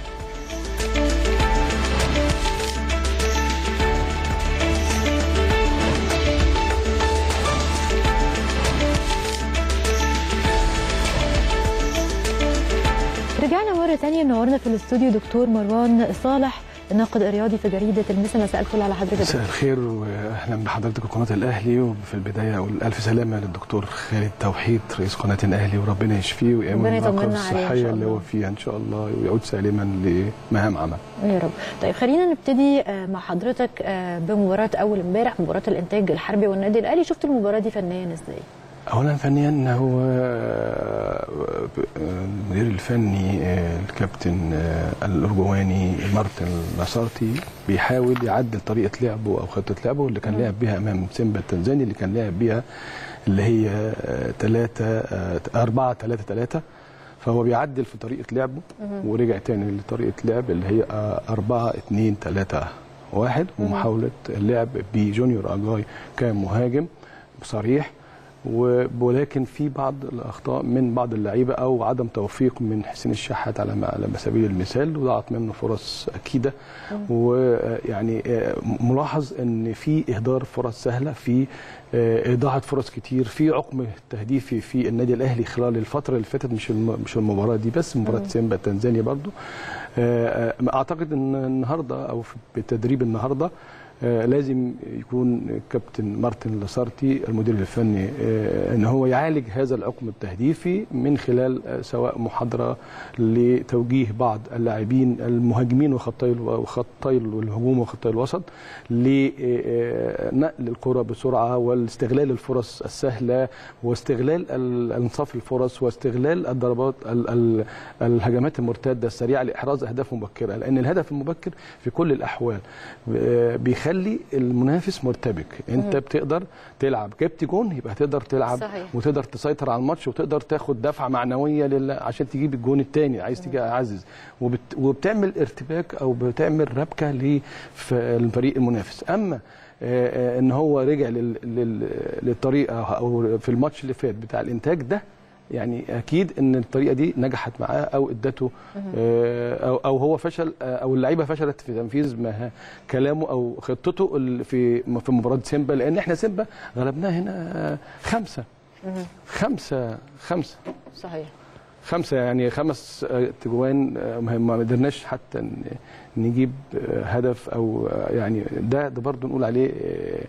رجعنا مرة تانية النهارده في الاستوديو دكتور مروان صالح الناقد الرياضي في جريده المسا مساء الفل على حضرتك
مساء الخير واهلا بحضرتك وقناه الاهلي وفي البدايه اقول الف سلامه للدكتور خالد توحيد رئيس قناه الاهلي وربنا يشفيه ويامن العقب الصحيه اللي هو فيها ان شاء الله ويعود سالما لمهام عمل
يا رب طيب خلينا نبتدي مع حضرتك بمباراه اول امبارح مباراه الانتاج الحربي والنادي الاهلي شفت المباراه دي فنيا ازاي؟
اولا فنيا هو المدير الفني الكابتن الارجواني مارتن لاسارتي بيحاول يعدل طريقه لعبه او خطه لعبه اللي كان لعب بيها امام سيمبا التنزاني اللي كان لعب بيها اللي هي 3 4 3 3 فهو بيعدل في طريقه لعبه ورجع تاني لطريقه لعب اللي هي 4 2 3 1 ومحاوله اللعب بجونيور اجاي كمهاجم صريح ولكن في بعض الاخطاء من بعض اللعيبه او عدم توفيق من حسين الشحات على على سبيل المثال وضاعت منه فرص اكيده ويعني ملاحظ ان في اهدار فرص سهله في اضاعه فرص كتير في عقم تهديفي في النادي الاهلي خلال الفتره اللي فاتت مش مش المباراه دي بس مباراه سيمبا التنزاني برضو اعتقد ان النهارده او في تدريب النهارده آه لازم يكون كابتن مارتن لاسارتي المدير الفني آه ان هو يعالج هذا العقم التهديفي من خلال آه سواء محاضره لتوجيه بعض اللاعبين المهاجمين وخطي وخطي الهجوم وخطي الوسط لنقل الكره بسرعه واستغلال الفرص السهله واستغلال انصاف الفرص واستغلال الضربات الهجمات المرتده السريعه لاحراز اهداف مبكره لان الهدف المبكر في كل الاحوال بيخلي بيخلي المنافس مرتبك انت مم. بتقدر تلعب جبت جون يبقى تقدر تلعب صحيح. وتقدر تسيطر على الماتش وتقدر تاخد دفعه معنويه لل... عشان تجيب الجون الثاني عايز تيجي اعزز وبت... وبتعمل ارتباك او بتعمل ربكه للفريق المنافس اما ان هو رجع لل... لل... للطريقه او في الماتش اللي فات بتاع الانتاج ده يعني اكيد ان الطريقه دي نجحت معاه او ادته آه، او او هو فشل آه، او اللعيبه فشلت في تنفيذ ما كلامه او خطته ال- في في مباراه سيمبا لان احنا سيمبا غلبناه هنا آه، خمسه خمسه خمسه
صحيح
خمسه يعني خمس آه، تجوان آه، ما ما قدرناش حتى ن- نجيب آه، هدف او آه، يعني ده ده برضه نقول عليه آه،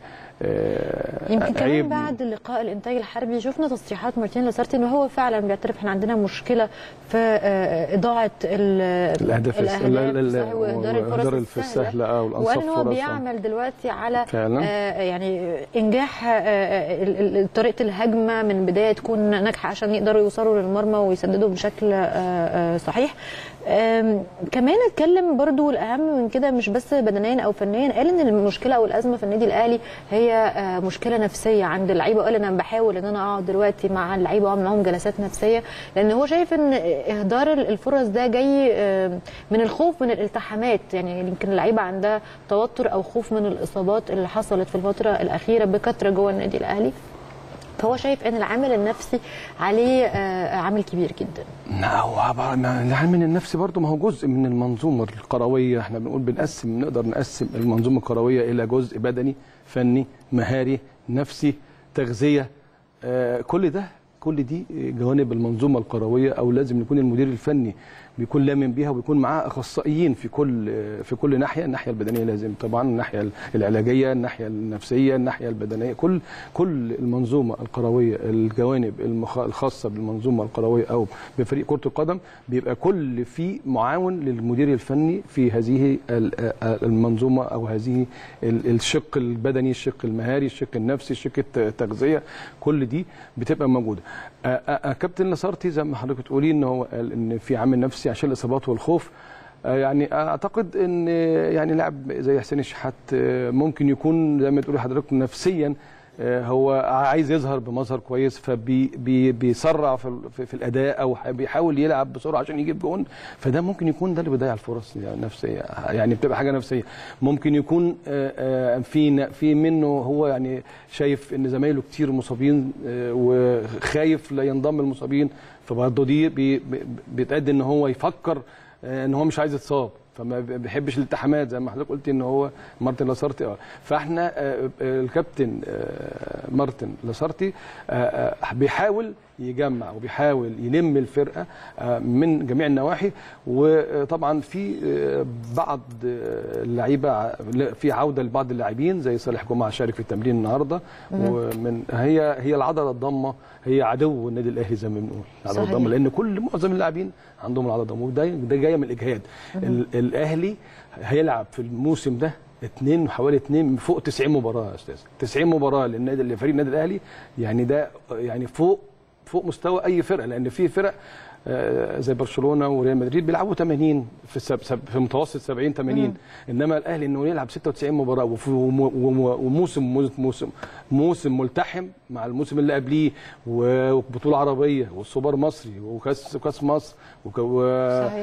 آه،
يمكن كمان
عيب.
بعد لقاء الانتاج الحربي شفنا تصريحات مارتين لاسارتي ان هو فعلا بيعترف احنا عندنا مشكله في آه، اضاعه ال-
الاهداف الس- لا- لا- لا،
صحيح، واهدار الفرص
وإهدار
السهله
السهله اه
وقال
والانصاف
ان هو
فرص
بيعمل دلوقتي على
فعلا.
آه، يعني انجاح آه، آه، ال- ال- طريقه الهجمه من بدايه تكون ناجحه عشان يقدروا يوصلوا للمرمى ويسددوا بشكل آه، آه، صحيح آم، كمان اتكلم برضو الاهم من كده مش بس بدنيا او فنيا قال ان المشكله او الازمه في النادي الاهلي هي آه، مشكله نفسيه عند اللعيبه وقال انا بحاول ان انا اقعد دلوقتي مع اللعيبه واعمل معاهم جلسات نفسيه لان هو شايف ان اهدار الفرص ده جاي آه، من الخوف من الالتحامات يعني يمكن اللعيبه عندها توتر او خوف من الاصابات اللي حصلت في الفتره الاخيره بكثره جوه النادي الاهلي فهو شايف ان العامل النفسي عليه آه، عامل كبير جدا
لا هو عبارة ما- العلم النفسي برضه ما هو جزء من المنظومه الكرويه احنا بنقول بنقسم نقدر نقسم المنظومه الكرويه الى جزء بدني فني مهاري نفسي تغذيه آه كل ده كل دي جوانب المنظومه الكرويه او لازم يكون المدير الفني بيكون لامن بيها وبيكون معاه اخصائيين في كل في كل ناحيه الناحيه البدنيه لازم طبعا الناحيه العلاجيه الناحيه النفسيه الناحيه البدنيه كل كل المنظومه الكرويه الجوانب المخ- الخاصه بالمنظومه الكرويه او بفريق كره القدم بيبقى كل في معاون للمدير الفني في هذه ال- المنظومه او هذه ال- الشق البدني الشق المهاري الشق النفسي الشق الت- التغذيه كل دي بتبقى موجوده آ- آ- آ- كابتن نصارتي زي ما حضرتك تقولي ان هو قال ان في عامل نفسي عشان الاصابات والخوف آه، يعني اعتقد ان يعني لاعب زي حسين الشحات آه، ممكن يكون زي ما تقولي حضرتك نفسيا آه، هو عايز يظهر بمظهر كويس فبيسرع في, ال- في, في الاداء او ح- بيحاول يلعب بسرعه عشان يجيب جون فده ممكن يكون ده اللي بيضيع الفرص يعني نفسيه يعني بتبقى حاجه نفسيه ممكن يكون آه، آه، في ن- في منه هو يعني شايف ان زمايله كتير مصابين آه، وخايف لا ينضم المصابين فبرضه دي بي- بي- بتأدي ان هو يفكر آه، ان هو مش عايز يتصاب فما بيحبش الالتحامات زي ما حضرتك قلت ان هو مارتن لاسارتي اه فاحنا آه، آه، الكابتن آه، مارتن لاسارتي آه، آه، بيحاول يجمع وبيحاول يلم الفرقه آه، من جميع النواحي وطبعا في آه، بعض آه، اللعيبه ع- لا، في عوده لبعض اللاعبين زي صالح جمعه شارك في التمرين النهارده ومن هي هي العضله الضامه هي عدو النادي الاهلي زي ما بنقول العضله
صحيح.
الضامه لان كل معظم اللاعبين عندهم العضله الضامه وده ده جايه من الاجهاد ال- الاهلي هيلعب في الموسم ده اثنين حوالي اثنين فوق 90 مباراه يا استاذ 90 مباراه للنادي لفريق النادي الاهلي يعني ده يعني فوق فوق مستوى اي فرقه لان في فرق آه، زي برشلونه وريال مدريد بيلعبوا 80 في السب سب في متوسط 70 80 انما الاهلي انه يلعب 96 مباراه وفي وم- وم- وموسم موسم موسم ملتحم مع الموسم اللي قبليه وبطوله عربيه والسوبر مصري وكاس كاس مصر وك- و-
صحيح.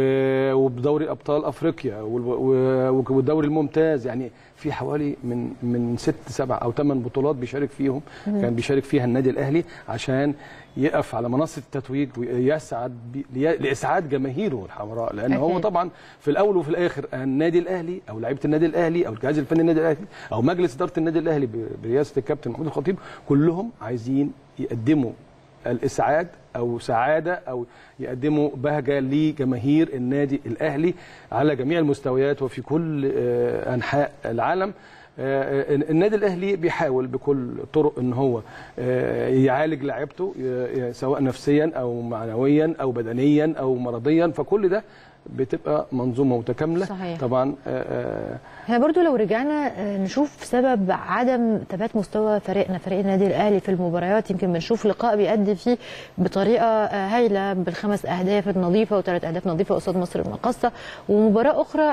و- وبدوري ابطال افريقيا وال- و- والدوري الممتاز يعني في حوالي من من ست سبع او ثمان بطولات بيشارك فيهم كان بيشارك فيها النادي الاهلي عشان يقف على منصه التتويج ويسعد بي- لي- لاسعاد جماهيره الحمراء لان هو
أكيد.
طبعا في الاول وفي الاخر النادي الاهلي او لعيبه النادي الاهلي او الجهاز الفني النادي الاهلي او مجلس اداره النادي الاهلي ب- برئاسه الكابتن محمود الخطيب كلهم عايزين يقدموا الاسعاد او سعاده او يقدموا بهجه لجماهير النادي الاهلي على جميع المستويات وفي كل آه، انحاء العالم آه، النادي الاهلي بيحاول بكل الطرق ان هو آه، يعالج لعيبته ي- ي- سواء نفسيا او معنويا او بدنيا او مرضيا فكل ده بتبقى منظومه متكامله
صحيح.
طبعا آه، آه،
احنا برضو لو رجعنا آه، نشوف سبب عدم ثبات مستوى فريقنا فريق النادي الاهلي في المباريات يمكن بنشوف لقاء بيأدي فيه بطريقه آه، هايله بالخمس اهداف النظيفه وثلاث اهداف نظيفه قصاد مصر المقاصه ومباراه اخرى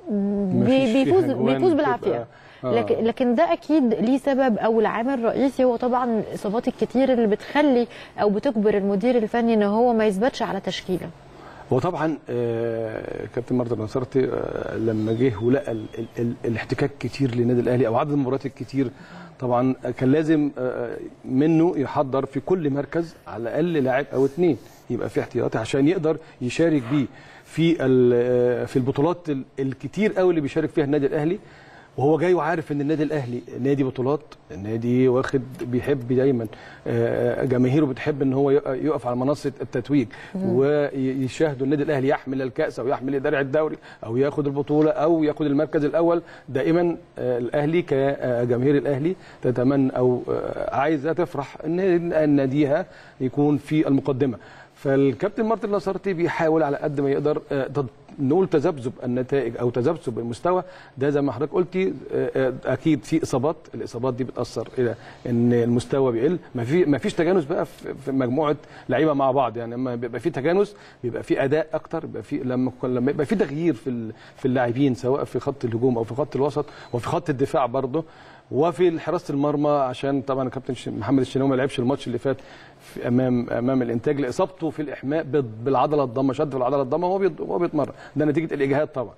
بي-
مفيش فيها
بيفوز
جوان
بيفوز
بتبقى-
بالعافيه
آه.
لكن لكن ده اكيد ليه سبب او العامل الرئيسي هو طبعا الاصابات الكتير اللي بتخلي او بتجبر المدير الفني ان هو ما يثبتش على تشكيله
هو طبعا آه، كابتن مارتن نصرتي آه، لما جه ولقى ال ال ال الاحتكاك كتير للنادي الاهلي او عدد المباريات الكتير طبعا كان لازم آه، منه يحضر في كل مركز على الاقل لاعب او اثنين يبقى في احتياطي عشان يقدر يشارك بيه في ال- آه، في البطولات ال- الكتير قوي اللي بيشارك فيها النادي الاهلي وهو جاي وعارف ان النادي الاهلي نادي بطولات النادي واخد بيحب دايما آه، جماهيره بتحب ان هو يق- يقف على منصه التتويج ويشاهدوا النادي الاهلي يحمل الكاس او يحمل درع الدوري او ياخد البطوله او ياخد المركز الاول دائما آه، الاهلي كجماهير الاهلي تتمنى او آه، عايزه تفرح ان ناديها يكون في المقدمه فالكابتن مارتن نصرتي بيحاول على قد ما يقدر آه، تد- نقول تذبذب النتائج او تذبذب المستوى ده زي ما حضرتك قلتي آه، آه، اكيد في اصابات الاصابات دي بتاثر الى ان المستوى بيقل ما في ما فيش تجانس بقى في في مجموعه لعيبه مع بعض يعني لما بيبقى في تجانس بيبقى في اداء اكتر بيبقى في لما لما يبقى في تغيير في ال- في اللاعبين سواء في خط الهجوم او في خط الوسط وفي خط الدفاع برضه وفي حراسه المرمى عشان طبعا الكابتن ش- محمد الشناوي ما لعبش الماتش اللي فات في امام امام الانتاج لاصابته في الاحماء بال- بالعضله الضمه شد في العضله الضمه وهو بيت- وهو بيتمرن ده نتيجه الاجهاد طبعا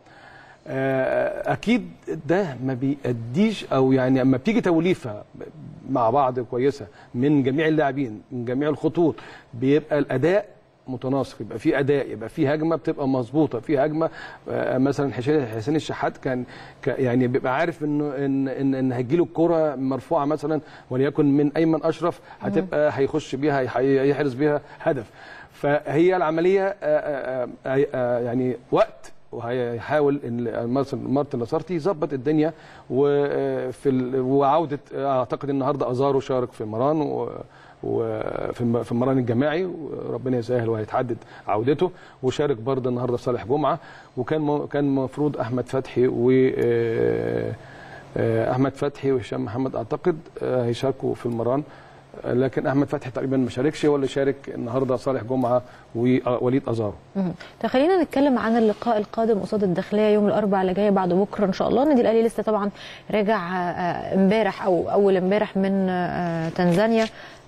آه، اكيد ده ما بيأديش او يعني اما بتيجي توليفه مع بعض كويسه من جميع اللاعبين من جميع الخطوط بيبقى الاداء متناسق يبقى في اداء يبقى في هجمه بتبقى مظبوطه في هجمه آه، مثلا حسين حسين الشحات كان ك- يعني بيبقى عارف انه ان ان, إن هتجيله الكره مرفوعه مثلا وليكن من ايمن اشرف هتبقى هيخش بيها هي- هيحرز بيها هدف فهي العمليه آه، آه، آه، آه، يعني وقت وهيحاول ان مارتن مارتن لاسارتي يظبط الدنيا وفي ال- وعوده اعتقد النهارده ازارو شارك في مران و وفي الم- في المران الجماعي وربنا يسهل وهيتحدد عودته وشارك برضه النهارده صالح جمعه وكان م- كان المفروض احمد فتحي و آه، آه، احمد فتحي وهشام محمد اعتقد آه، هيشاركوا في المران آه، لكن احمد فتحي تقريبا ما شاركش ولا شارك النهارده صالح جمعه ووليد ازارو
مهم. طب خلينا نتكلم عن اللقاء القادم قصاد الداخليه يوم الاربعاء اللي جاي بعد بكره ان شاء الله النادي الاهلي لسه طبعا راجع آه، امبارح او اول امبارح من آه، تنزانيا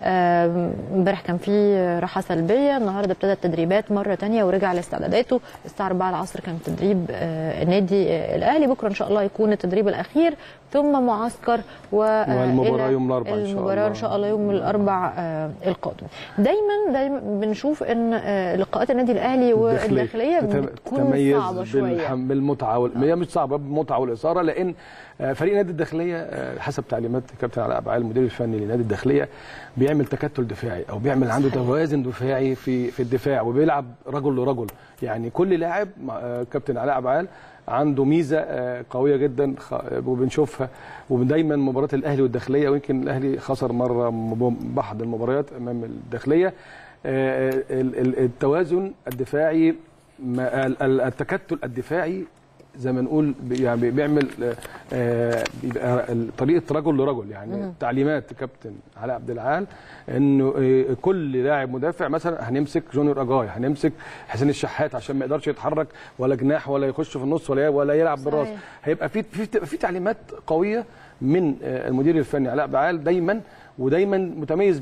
آه، امبارح كان في راحه سلبيه النهارده ابتدى التدريبات مره تانية ورجع لاستعداداته الساعه 4 العصر كان تدريب آه، النادي آه، الاهلي بكره ان شاء الله يكون التدريب الاخير ثم معسكر و آه،
والمباراة
إلى
يوم الأربعاء إن شاء
المباراه
الله.
ان شاء الله يوم الاربع آه، القادم دايما دايما بنشوف ان آه، لقاءات النادي الاهلي والداخليه
تتم-
بتكون
تتميز
صعبه شويه
بالحم- بالمتعه وال... هي مش صعبه بالمتعه والاثاره لان آه، فريق نادي الداخليه آه، حسب تعليمات كابتن علاء ابعال المدير الفني لنادي الداخليه بيعمل تكتل دفاعي او بيعمل عنده
صحيح.
توازن دفاعي في في الدفاع وبيلعب رجل لرجل يعني كل لاعب مع- آه، كابتن علاء ابعال عنده ميزه آه، قويه جدا خ- وبنشوفها ودايما مباراه الاهلي والداخليه ويمكن الاهلي خسر مره م- بعض المباريات امام الداخليه آه، ال- ال- التوازن الدفاعي ما- ال- ال- التكتل الدفاعي زي ما نقول بي- يعني بيعمل آه، آه، بيبقى ال- طريقه رجل لرجل يعني تعليمات كابتن علاء عبد العال انه آه، كل لاعب مدافع مثلا هنمسك جونيور اجاي هنمسك حسين الشحات عشان ما يقدرش يتحرك ولا جناح ولا يخش في النص ولا ولا يلعب بالراس
صحيح.
هيبقى في في في تعليمات قويه من آه، المدير الفني علاء بعال دايما ودايما متميز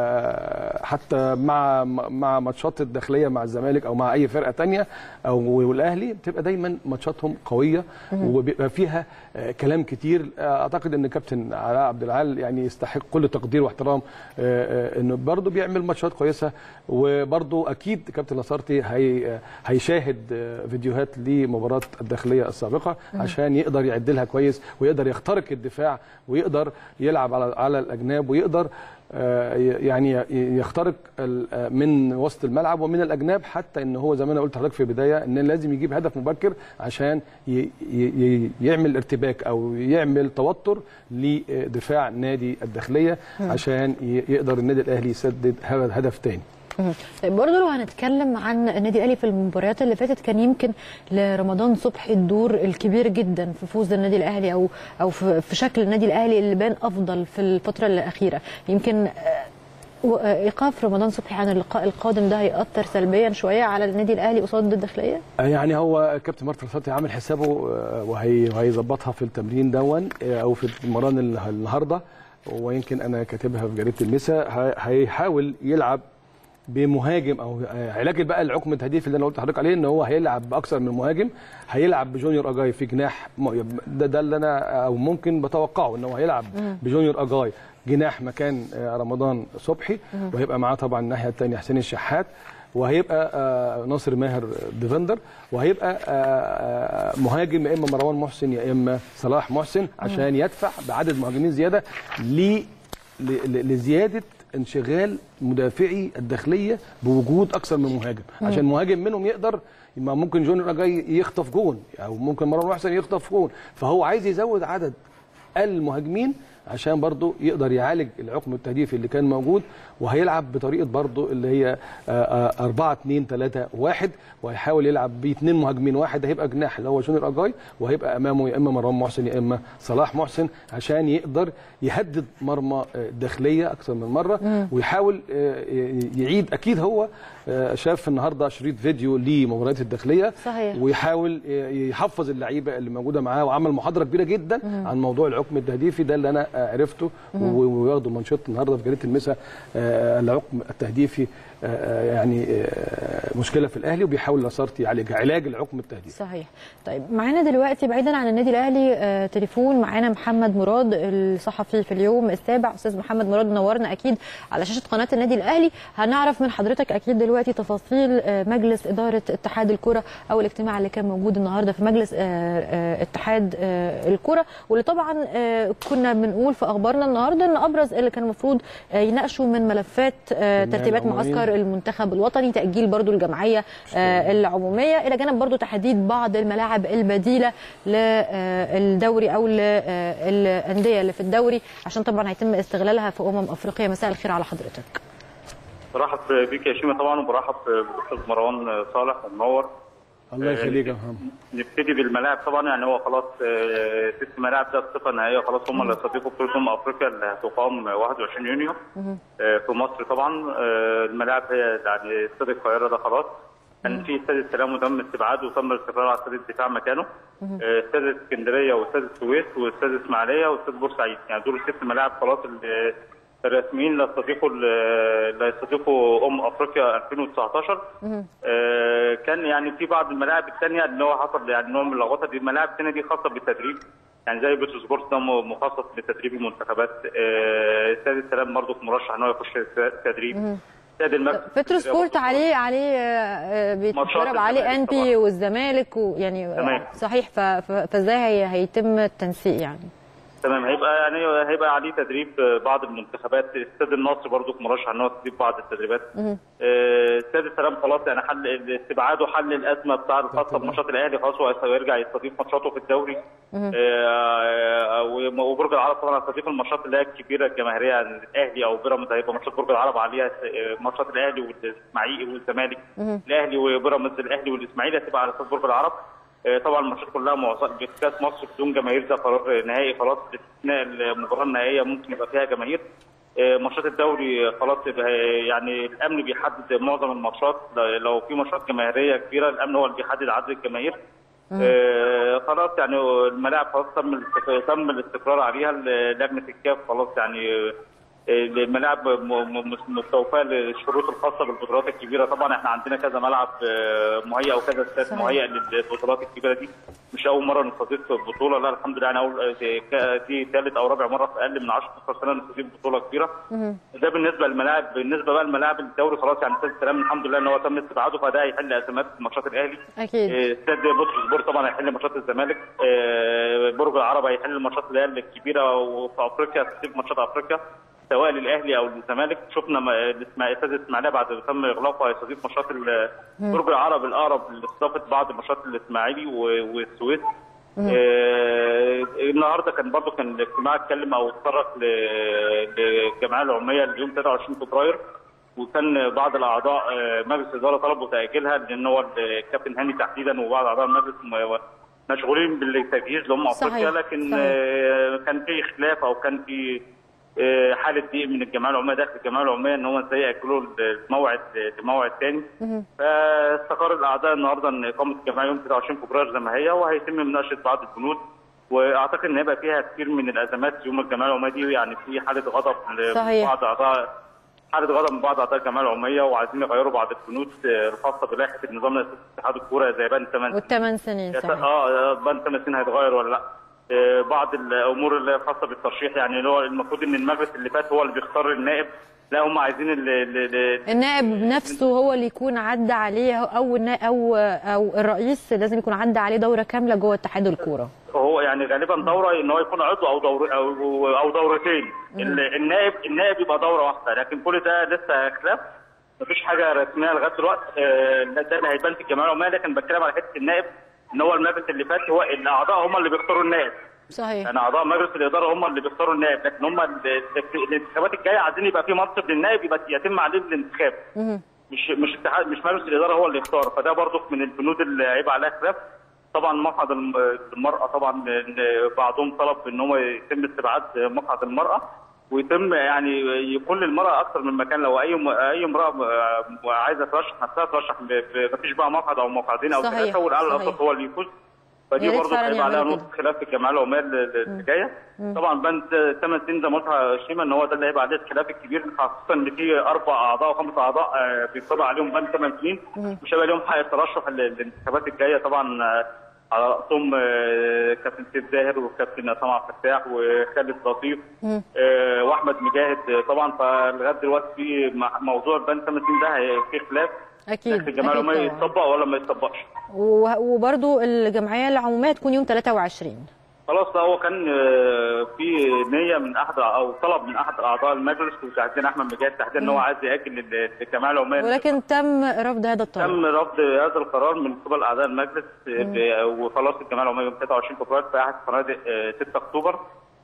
بيها حتى مع مع ماتشات الداخليه مع الزمالك او مع اي فرقه تانية او والاهلي بتبقى دايما ماتشاتهم قويه وبيبقى فيها آه، كلام كتير آه، اعتقد ان كابتن علاء عبد العال يعني يستحق كل تقدير واحترام آه، آه، انه برضه بيعمل ماتشات كويسه وبرضه اكيد كابتن لاسارتي هي هيشاهد آه، فيديوهات لمباراه الداخليه السابقه عشان يقدر يعد لها كويس ويقدر يخترق الدفاع ويقدر يلعب على على الاجناب ويقدر آه، يعني ي- يخترق ال- آه، من وسط الملعب ومن الاجناب حتى ان هو زي ما انا قلت لحضرتك في البدايه ان لازم يجيب هدف مبكر عشان ي- ي- يعمل ارتباك او يعمل توتر لدفاع نادي الداخليه عشان ي- يقدر النادي الاهلي يسدد هدف تاني
مهم. طيب برضه لو هنتكلم عن النادي الاهلي في المباريات اللي فاتت كان يمكن لرمضان صبحي الدور الكبير جدا في فوز النادي الاهلي او او في في شكل النادي الاهلي اللي بان افضل في الفتره الاخيره يمكن آه، و- آه، ايقاف رمضان صبحي عن اللقاء القادم ده هيأثر سلبيا شويه على النادي الاهلي قصاد الداخليه
يعني هو كابتن مارتن صوتي عامل حسابه آه، وهي وهيظبطها في التمرين دون آه، او في المران ال- النهارده ويمكن انا كاتبها في جريده المسا ه- هيحاول يلعب بمهاجم او آه، علاج بقى العقم التهديفي اللي انا قلت لحضرتك عليه ان هو هيلعب باكثر من مهاجم هيلعب بجونيور اجاي في جناح م- ده, ده اللي انا او ممكن بتوقعه ان هو هيلعب بجونيور اجاي جناح مكان آه، رمضان صبحي وهيبقى معاه طبعا الناحيه الثانيه حسين الشحات وهيبقى آه، ناصر ماهر ديفندر وهيبقى آه، آه، مهاجم يا اما مروان محسن يا اما صلاح محسن عشان يدفع بعدد مهاجمين زياده ل- ل- لزياده انشغال مدافعي الداخليه بوجود اكثر من مهاجم عشان مهاجم منهم يقدر ما ممكن جون جاي يخطف جون او ممكن مروان محسن يخطف جون فهو عايز يزود عدد المهاجمين عشان برضه يقدر يعالج العقم التهديفي اللي كان موجود وهيلعب بطريقه برضه اللي هي 4 2 3 1 وهيحاول يلعب باثنين مهاجمين واحد هيبقى جناح اللي هو جونيور اجاي وهيبقى امامه يا اما مروان محسن يا اما صلاح محسن عشان يقدر يهدد مرمى آه، الداخليه اكثر من مره ويحاول آه، يعيد اكيد هو آه، شاف النهارده شريط فيديو لمباريات الداخليه
صحيح.
ويحاول يحفظ اللعيبه اللي موجوده معاه وعمل محاضره كبيره جدا عن موضوع العقم التهديفي ده اللي انا عرفته و- وياخدوا منشط النهارده في جريده المسا آه، العقم التهديفي آه، يعني آه، مشكله في الاهلي وبيحاول لاسارتي يعالجها علاج العقم التهديفي
صحيح طيب معانا دلوقتي بعيدا عن النادي الاهلي آه تليفون معانا محمد مراد الصحفي في اليوم السابع استاذ محمد مراد نورنا اكيد على شاشه قناه النادي الاهلي هنعرف من حضرتك اكيد دلوقتي تفاصيل آه مجلس اداره اتحاد الكره او الاجتماع اللي كان موجود النهارده في مجلس آه آه اتحاد آه الكره واللي طبعا آه كنا بنقول في اخبارنا النهارده ان ابرز اللي كان المفروض آه يناقشوا من ملفات آه
جميع
ترتيبات
العمومية.
معسكر المنتخب الوطني تاجيل برضو الجمعيه آه العموميه الى جانب برضو تحديد بعض الملاعب البديله للدوري او للانديه اللي في الدوري عشان طبعا هيتم استغلالها في امم افريقيا مساء الخير على حضرتك
برحب بيك يا شيماء طبعا وبرحب بالاستاذ مروان صالح ومنور
الله يخليك يا محمد
نبتدي بالملاعب طبعا يعني هو خلاص آه، ست ملاعب ده الصفه النهائيه خلاص هم اللي هيستضيفوا بطوله امم افريقيا اللي هتقام 21 يونيو آه، في مصر طبعا آه، الملاعب هي يعني استاد القاهره ده خلاص كان في استاد السلام وتم استبعاده وتم الاستقرار على استاد الدفاع مكانه آه، استاد اسكندريه واستاد السويس واستاد اسماعيليه واستاد بورسعيد يعني دول الست ملاعب خلاص اللي الرسميين اللي هيستضيفوا اللي هيستضيفوا ام افريقيا 2019 آه، كان يعني في بعض الملاعب الثانيه اللي هو حصل يعني نوع من اللخبطه دي الملاعب الثانيه دي خاصه بالتدريب يعني زي بيترو سبورت ده مخصص لتدريب المنتخبات آه، استاد السلام برضه مرشح ان هو يخش تدريب استاد المركز
بترو سبورت عليه عليه آه، آه، بيتدرب
ماتشات
عليه
الزمالك
انبي
طبعاً.
والزمالك ويعني آه،
تمام.
صحيح ف- ف- فازاي هي- هيتم التنسيق يعني
تمام هيبقى يعني هيبقى عليه تدريب بعض المنتخبات استاد النصر برضه مرشح ان هو تدريب بعض التدريبات آه، استاد السلام خلاص يعني حل استبعاده حل الازمه بتاع الخاصه بماتشات الاهلي خلاص هو هيرجع يستضيف ماتشاته في الدوري آه، وبرج العرب طبعا هيستضيف الماتشات اللي هي الكبيره الجماهيريه يعني الاهلي او بيراميدز هيبقى ماتشات برج العرب عليها آه، ماتشات الاهلي والاسماعيلي والزمالك الاهلي وبيراميدز الاهلي والاسماعيلي هتبقى على اساس برج العرب آه، طبعا الماتشات كلها معظم كاس مصر بدون جماهير ده قرار نهائي خلاص باستثناء المباراه النهائيه ممكن يبقى فيها جماهير آه، ماتشات الدوري خلاص يبقى يعني الامن بيحدد معظم الماتشات لو في ماتشات جماهيريه كبيره الامن هو اللي بيحدد عدد الجماهير آه، خلاص يعني الملاعب خلاص تم الاستق- تم الاستقرار عليها لجنه الكاف خلاص يعني آه، الملاعب م- م- مستوفاه للشروط الخاصه بالبطولات الكبيره طبعا احنا عندنا كذا ملعب آه، مهيئ وكذا استاد
صحيح.
مهيئ للبطولات الكبيره دي مش اول مره نستضيف بطوله لا الحمد لله يعني اول آه، دي ثالث او رابع مره في اقل من 10 15 سنه نستضيف بطوله كبيره ده بالنسبه للملاعب بالنسبه بقى لملاعب الدوري خلاص يعني استاد السلام الحمد لله ان هو تم استبعاده فده هيحل ازمات ماتشات الاهلي
اكيد
آه، استاد بطرس سبورت طبعا هيحل ماتشات الزمالك آه، برج العرب هيحل الماتشات اللي هي الكبيره وفي افريقيا تسيب ماتشات افريقيا سواء للاهلي او للزمالك شفنا ما- الإسماع- استاد الاسماعيليه بعد ما تم اغلاقه هيستضيف ماتشات ال- برج العرب الاقرب لاستضافه بعض ماتشات الاسماعيلي و- والسويس آه، النهارده كان برضو كان الاجتماع اتكلم او اتطرق ل- للجمعيه العموميه ليوم 23 فبراير وكان بعض الاعضاء آه، مجلس الاداره طلبوا تاجيلها لان هو الكابتن هاني تحديدا وبعض اعضاء المجلس م- مشغولين بالتجهيز لام
صحيح،
افريقيا لكن
صحيح.
آه، كان في خلاف او كان في آه، حاله ضيق من الجمعيه العموميه داخل الجمعيه العموميه ان هم ازاي ياكلوا الموعد لموعد ثاني فاستقر الاعضاء النهارده ان اقامه الجمعيه يوم 29 فبراير زي ما هي وهيتم مناقشه بعض البنود واعتقد ان هيبقى فيها كثير من الازمات يوم الجمعيه العموميه دي يعني في حاله غضب
صحيح.
لبعض اعضاء حاله غضب من بعض اعضاء الجمعيه العموميه وعايزين يغيروا بعض البنود آه، الخاصه بلائحه النظام الاساسي اتحاد الكوره زي بند 8
والثمان سنين
يا س-
صحيح
اه بند 8 سنين هيتغير ولا لا آه، بعض الامور اللي هي خاصه بالترشيح يعني اللي هو المفروض ان المجلس اللي فات هو اللي بيختار النائب لا هم عايزين ال- ال- ال-
النائب نفسه هو اللي يكون عدى عليه او النا- او او الرئيس لازم يكون عدى عليه دوره كامله جوه اتحاد الكوره
هو يعني غالبا دوره ان هو يكون عضو او دور او او دورتين ال- النائب النائب يبقى دوره واحده لكن كل ده لسه خلاف مفيش حاجه رسميه لغايه دلوقتي آه، ده اللي هيبان في الجمعيه العموميه لكن بتكلم على حته النائب ان هو المجلس اللي فات هو الاعضاء هم اللي بيختاروا النائب
صحيح
يعني اعضاء مجلس الاداره هم اللي بيختاروا النائب لكن هم ال- ال- الانتخابات الجايه عايزين يبقى في منصب للنائب يبقى يتم عليه الانتخاب
مهم.
مش مش اتحاد مش مجلس الاداره هو اللي يختار فده برضه من البنود اللي هيبقى عليها خلاف طبعا مقعد الم- المراه طبعا إن بعضهم طلب ان هو يتم استبعاد مقعد المراه ويتم يعني يكون للمراه اكثر من مكان لو اي م- اي امراه م- عايزه ترشح نفسها ترشح ما فيش بقى مقعد او مقعدين او
صحيح،
ثلاثه والاعلى
صحيح.
الاوسط هو اللي يفوز
يا
فدي
ريت
برضه
فعلاً
هيبقى عليها
يعملوا
نقطه خلاف في الجمعيه العموميه اللي جايه طبعا بند 8 سنين زي ما قلت شيما ان هو ده اللي هيبقى عليه الخلاف الكبير خاصه ان في اربع اعضاء وخمس اعضاء آه، بيطبق عليهم بند 8 سنين مش هيبقى لهم حق الترشح لل- للانتخابات الجايه طبعا آه، على راسهم آه، كابتن سيف زاهر وكابتن عصام عبد الفتاح وخالد لطيف آه، واحمد مجاهد آه، طبعا فلغايه دلوقتي في مع- موضوع بند 8 سنين ده هي- في خلاف
اكيد
في الجمعيه
أكيد
العموميه
طبعاً.
يتطبق ولا ما يتطبقش
و- وبرضو الجمعيه العموميه تكون يوم 23
خلاص ده هو كان آه، في نيه من احد او طلب من احد اعضاء المجلس وتحديدا احمد مجاهد تحديدا ان هو عايز ياجل لل- للجمعيه العموميه
ولكن تم رفض هذا الطلب
تم رفض هذا القرار من قبل اعضاء المجلس آه، وخلاص الجمعيه العموميه يوم 23 فبراير في احد فنادق آه، 6 اكتوبر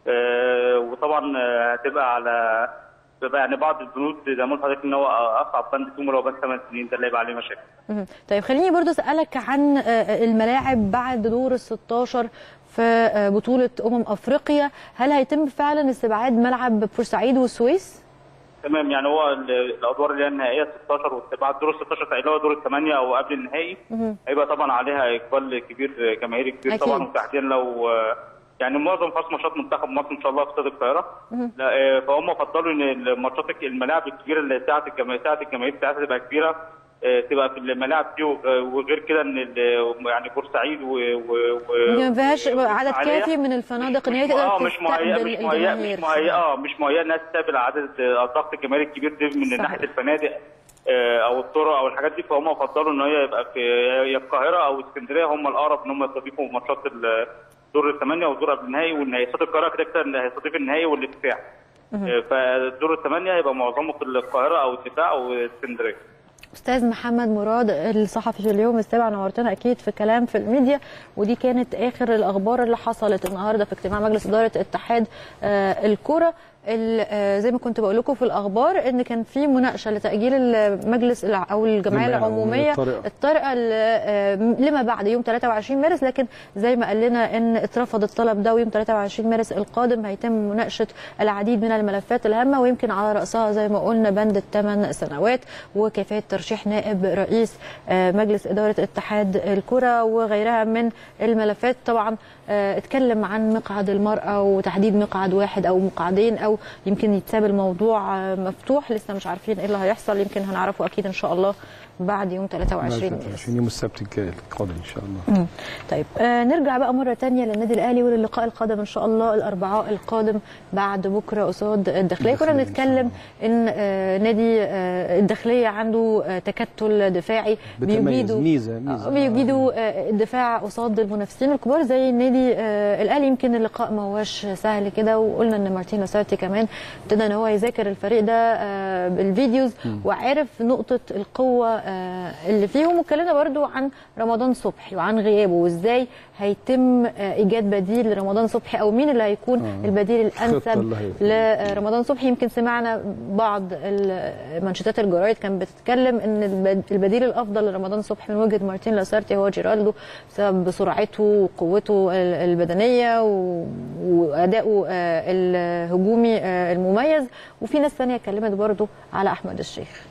آه، وطبعا آه، هتبقى على تبقى يعني بعض البنود زي ما قلت لحضرتك ان هو اصعب بند فيهم اللي هو بند 8 سنين ده اللي هيبقى عليه مشاكل
مهم. طيب خليني برضو اسالك عن آه، الملاعب بعد دور ال 16 في آه، بطوله امم افريقيا هل هيتم فعلا استبعاد ملعب بورسعيد والسويس؟
تمام يعني هو ال- الادوار اللي هي النهائيه 16 وبعد دور 16 اللي هو دور الثمانيه او قبل النهائي هيبقى طبعا عليها اقبال كبير جماهيري كبير
أكيد.
طبعا وتحديدا لو يعني معظم خلاص ماتشات منتخب مصر ان شاء الله في استاد القاهره لا، آه، فهم فضلوا ان الماتشات الملاعب الكبيره اللي ساعه الجماهير ساعه الجماهير بتاعتها تبقى كبيره آه، تبقى في الملاعب دي و- آه، وغير كده ان ال- يعني بورسعيد و و- و-
ما فيهاش عدد
عليها.
كافي من الفنادق ان هي
مش- اه
تقدر
مش مهيئه
تستقبل
مش مهيئه
الجماهير
مش مهيئه اه مش مهيئه انها تستقبل عدد آه، الضغط الجماهيري الكبير ده من
صحيح.
ناحيه الفنادق آه، او الطرق او الحاجات دي فهم فضلوا ان هي يبقى في يا القاهره او اسكندريه هم الاقرب ان هم يستضيفوا ماتشات ال- دور الثمانيه والدور قبل النهائي والنهائي استاد القاهره كده كده اللي هيستضيف النهائي والافتتاح آه، فدور الثمانيه هيبقى معظمه في القاهره او الدفاع او اسكندريه
استاذ محمد مراد الصحفي في اليوم السابع نورتنا اكيد في كلام في الميديا ودي كانت اخر الاخبار اللي حصلت النهارده في اجتماع مجلس اداره اتحاد آه، الكره ال- آه، زي ما كنت بقول لكم في الاخبار ان كان في مناقشه لتاجيل المجلس الع- او الجمعيه
الجمعية
العموميه
العمومية الطارئة.
الطارئه ل- آه، لما بعد يوم 23 مارس لكن زي ما قال لنا ان اترفض الطلب ده ويوم 23 مارس القادم هيتم مناقشه العديد من الملفات الهامه ويمكن على راسها زي ما قلنا بند الثمان سنوات وكيفيه ترشيح نائب رئيس آه، مجلس اداره اتحاد الكره وغيرها من الملفات طبعا آه، اتكلم عن مقعد المراه وتحديد مقعد واحد او مقعدين او يمكن يتساب الموضوع آه، مفتوح لسه مش عارفين ايه اللي هيحصل يمكن هنعرفه اكيد ان شاء الله بعد يوم 23 مارس
23 يوم السبت الجاي القادم ان شاء الله
مم. طيب آه نرجع بقى مره تانية للنادي الاهلي وللقاء القادم ان شاء الله الاربعاء القادم بعد بكره قصاد الداخليه كنا
الداخلية إن شاء
بنتكلم ان آه نادي آه الداخليه عنده آه تكتل دفاعي
بتميز
بيجيدوا
ميزه ميزه
آه، بيجيدوا آه، الدفاع قصاد المنافسين الكبار زي النادي آه، الاهلي يمكن اللقاء ما هوش سهل كده وقلنا ان مارتين لاسارتي كمان ابتدى ان هو يذاكر الفريق ده آه، بالفيديوز وعرف نقطه القوه آه، اللي فيهم واتكلمنا برضو عن رمضان صبحي وعن غيابه وازاي هيتم آه، ايجاد بديل لرمضان صبحي او مين اللي هيكون
آه.
البديل
الخطة
الانسب
اللي هي-
لرمضان صبحي يمكن سمعنا بعض ال- منشطات الجرايد كان بتتكلم ان البد- البديل الافضل لرمضان صبحي من وجهه مارتين لاسارتي هو جيرالدو بسبب سرعته وقوته ال- البدنيه و- وادائه آه، الهجومي آه، المميز وفي ناس ثانيه اتكلمت برضو على احمد الشيخ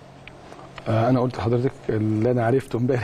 آه، انا قلت لحضرتك اللي انا عرفته امبارح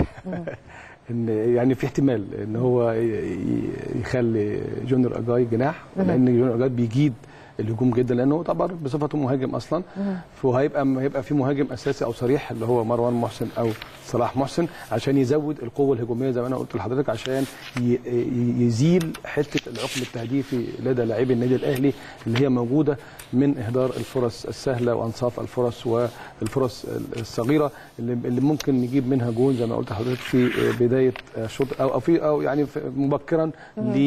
ان يعني في احتمال ان هو ي- ي- يخلي جونيور اجاي جناح لان جونيور اجاي بيجيد الهجوم جدا لانه طبعا بصفته مهاجم اصلا فهيبقى هيبقى في مهاجم اساسي او صريح اللي هو مروان محسن او صلاح محسن عشان يزود القوه الهجوميه زي ما انا قلت لحضرتك عشان ي- ي- يزيل حته العقم التهديفي لدى لاعبي النادي الاهلي اللي هي موجوده من اهدار الفرص السهله وانصاف الفرص والفرص الصغيره اللي اللي ممكن نجيب منها جول زي ما قلت لحضرتك في بدايه شوط او او في او يعني في- مبكرا ل-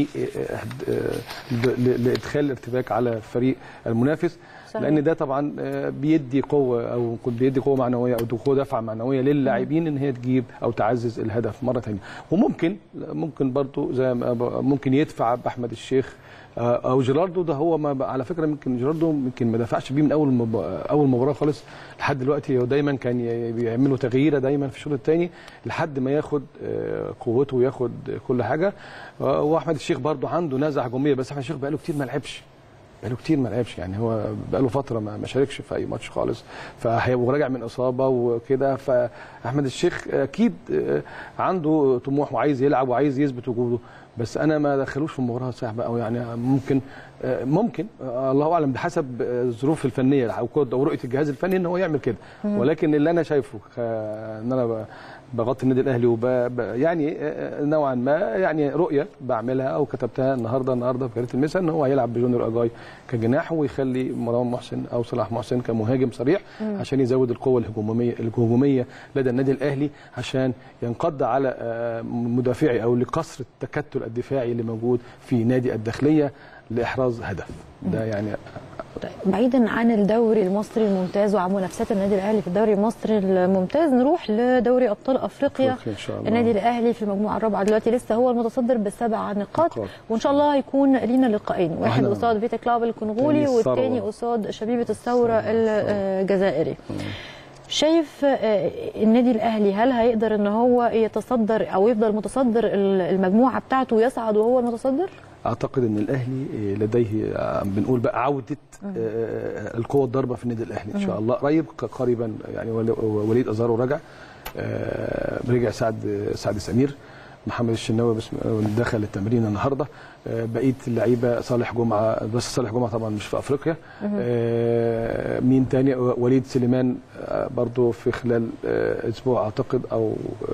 ل- لادخال الارتباك على الفريق المنافس
صحيح.
لان ده طبعا آه، بيدي قوه او كنت بيدي قوه معنويه او قوه دفعه معنويه للاعبين ان هي تجيب او تعزز الهدف مره ثانيه وممكن ممكن برضو زي ما ب- ممكن يدفع باحمد الشيخ آه، او جيراردو ده هو ما ب- على فكره يمكن جيراردو يمكن ما دفعش بيه من اول مب... اول مباراه خالص لحد دلوقتي هو دايما كان ي- بيعملوا تغييره دايما في الشوط الثاني لحد ما ياخد آه، قوته وياخد كل حاجه آه، واحمد الشيخ برضو عنده نزعه هجوميه بس احمد الشيخ بقاله كتير ما لعبش بقاله كتير ما لعبش يعني هو بقاله فتره ما ما شاركش في اي ماتش خالص فهي وراجع من اصابه وكده فاحمد الشيخ اكيد آه، عنده طموح وعايز يلعب وعايز يثبت وجوده بس انا ما دخلوش في مباراه صعبه او يعني ممكن آه، ممكن آه، الله اعلم بحسب آه، الظروف الفنيه او كود- او رؤيه الجهاز الفني ان هو يعمل كده ولكن اللي انا شايفه آه، ان انا ب- بغطي النادي الاهلي وب ب- يعني آه، نوعا ما يعني رؤيه بعملها او كتبتها النهارده النهارده في جريده المسا ان هو هيلعب بجونيور اجاي كجناح ويخلي مروان محسن او صلاح محسن كمهاجم صريح عشان يزود القوه الهجوميه الهجوميه لدى النادي الاهلي عشان ينقض على آه، مدافعي او لكسر التكتل الدفاعي اللي موجود في نادي الداخليه لاحراز هدف ده يعني
طيب بعيدا عن الدوري المصري الممتاز وعن منافسات النادي الاهلي في الدوري المصري الممتاز نروح لدوري ابطال افريقيا
أفريقيا إن شاء الله.
النادي الاهلي في المجموعه الرابعه دلوقتي لسه هو المتصدر بسبع نقاط
نقاط.
وان شاء الله هيكون لينا لقاءين واحد
أهلاً.
قصاد فيتا كلاب الكونغولي
تاني الثروة.
والتاني قصاد شبيبه الثوره الجزائري شايف آه، النادي الاهلي هل هيقدر ان هو يتصدر او يفضل متصدر المجموعه بتاعته ويصعد وهو المتصدر؟
اعتقد ان الاهلي لديه آه، بنقول بقى عوده آه، القوه الضاربه في النادي الاهلي ان شاء الله قريب ق- قريبا يعني ول- وليد ازارو رجع آه، رجع سعد سعد سمير محمد الشناوي بسم دخل التمرين النهارده آه، بقيه اللعيبه صالح جمعه بس صالح جمعه طبعا مش في افريقيا آه، مين تاني وليد سليمان آه، برضو في خلال آه، اسبوع اعتقد او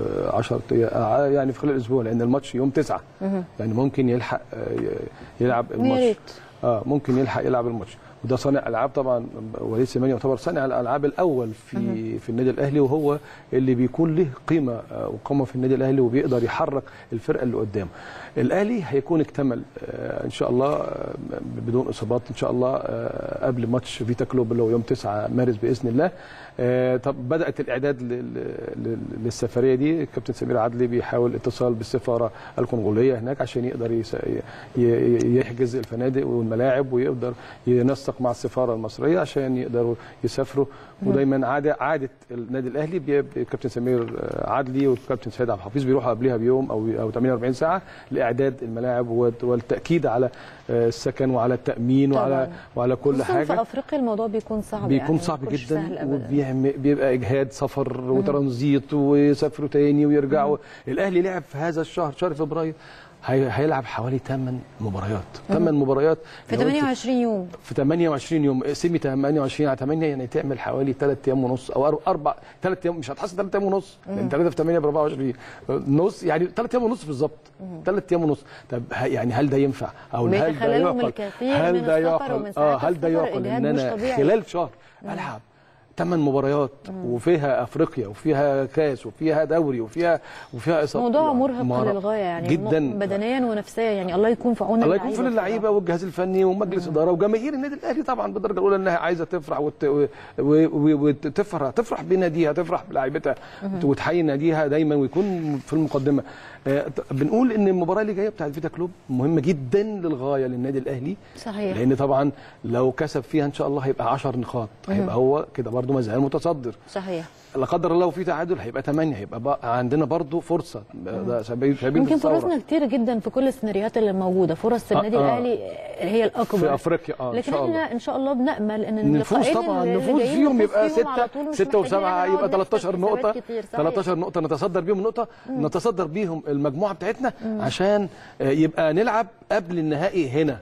10 يعني في خلال اسبوع لان الماتش يوم 9 يعني ممكن يلحق آه، ي- يلعب
يا
الماتش
ريت.
اه ممكن يلحق يلعب الماتش وده صانع العاب طبعا وليد سليمان يعتبر صانع الالعاب الاول في في النادي الاهلي وهو اللي بيكون له قيمه آه، وقامه في النادي الاهلي وبيقدر يحرك الفرقه اللي قدامه الاهلي هيكون اكتمل آه، ان شاء الله آه، بدون اصابات ان شاء الله آه، قبل ماتش فيتا كلوب اللي هو يوم 9 مارس باذن الله آه، طب بدات الاعداد لل- لل- للسفريه دي الكابتن سمير عدلي بيحاول الاتصال بالسفاره الكونغوليه هناك عشان يقدر يس- ي- ي- يحجز الفنادق والملاعب ويقدر ينسق مع السفاره المصريه عشان يقدروا يسافروا ودايما عاده عاده النادي الاهلي بي- الكابتن سمير آه، عدلي والكابتن سيد عبد الحفيظ بيروحوا قبلها بيوم او او 48 ساعه لاعداد الملاعب والت- والتاكيد على آه، السكن وعلى التامين وعلى
طبعاً.
وعلى كل
خصوصاً
حاجه
في افريقيا الموضوع بيكون صعب
بيكون
يعني
صعب
ما بيكونش
جدا
سهل أبداً.
وبيعمل بيبقى اجهاد سفر وترانزيت ويسافروا تاني ويرجعوا الاهلي لعب في هذا الشهر شهر فبراير هي- هيلعب حوالي 8 مباريات 8 مباريات
في
لو أنت
28 يوم
في 28 يوم سيمي 28 على 8 يعني تعمل حوالي 3 ايام ونص او أر- اربع 3 ايام مش هتحسب 3 ايام ونص لان 3 في 8 ب 24 نص يعني 3 ايام ونص بالظبط 3 ايام ونص طب ه- يعني هل ده ينفع او هل ده
بيتخللهم
يعقل
الكثير
هل
من
ده
السفر
يعقل
ومن
اه
ساعات
هل ده
السفر
يعقل
إجهاد
ان
مش
انا
طبيعي.
خلال شهر العب ثمان مباريات وفيها افريقيا وفيها كاس وفيها دوري وفيها وفيها إصابة.
موضوع مرهق
مرهق
للغايه يعني
جدا
م- بدنيا ونفسيا يعني الله يكون في عون
الله يكون في عون اللعيبه والجهاز الفني ومجلس اداره وجماهير النادي الاهلي طبعا بالدرجه الاولى انها عايزه تفرح وت... و- و- وتفرح تفرح بناديها تفرح بلاعيبتها وتحيي ناديها دايما ويكون في المقدمه آه، ط- بنقول ان المباراه اللي جايه بتاعت فيتا كلوب مهمه جدا للغايه للنادي الاهلي
صحيح
لان طبعا لو كسب فيها ان شاء الله هيبقى 10 نقاط هيبقى هو كده برده ما زال متصدر
صحيح
لا قدر الله لو في تعادل هيبقى 8 هيبقى بقى عندنا برضه فرصه ده سبيل سبيل
يمكن
الثورة.
فرصنا كتير جدا في كل السيناريوهات اللي موجوده فرص النادي
آه.
الاهلي هي الاكبر
في افريقيا اه ان
لكن
شاء الله
احنا ان شاء الله بنامل ان
نفوز
اللقاءين
طبعا
اللي
نفوز
جايين
فيهم
نفوز
يبقى
فيهم على
6
طول مش
6
محتاجين
و7
نقعد
يبقى
نحسب
13 نقطة
حسابات كتير، صحيح.
13 نقطة نتصدر بيهم نقطة نتصدر بيهم المجموعة بتاعتنا عشان آه، يبقى نلعب قبل النهائي هنا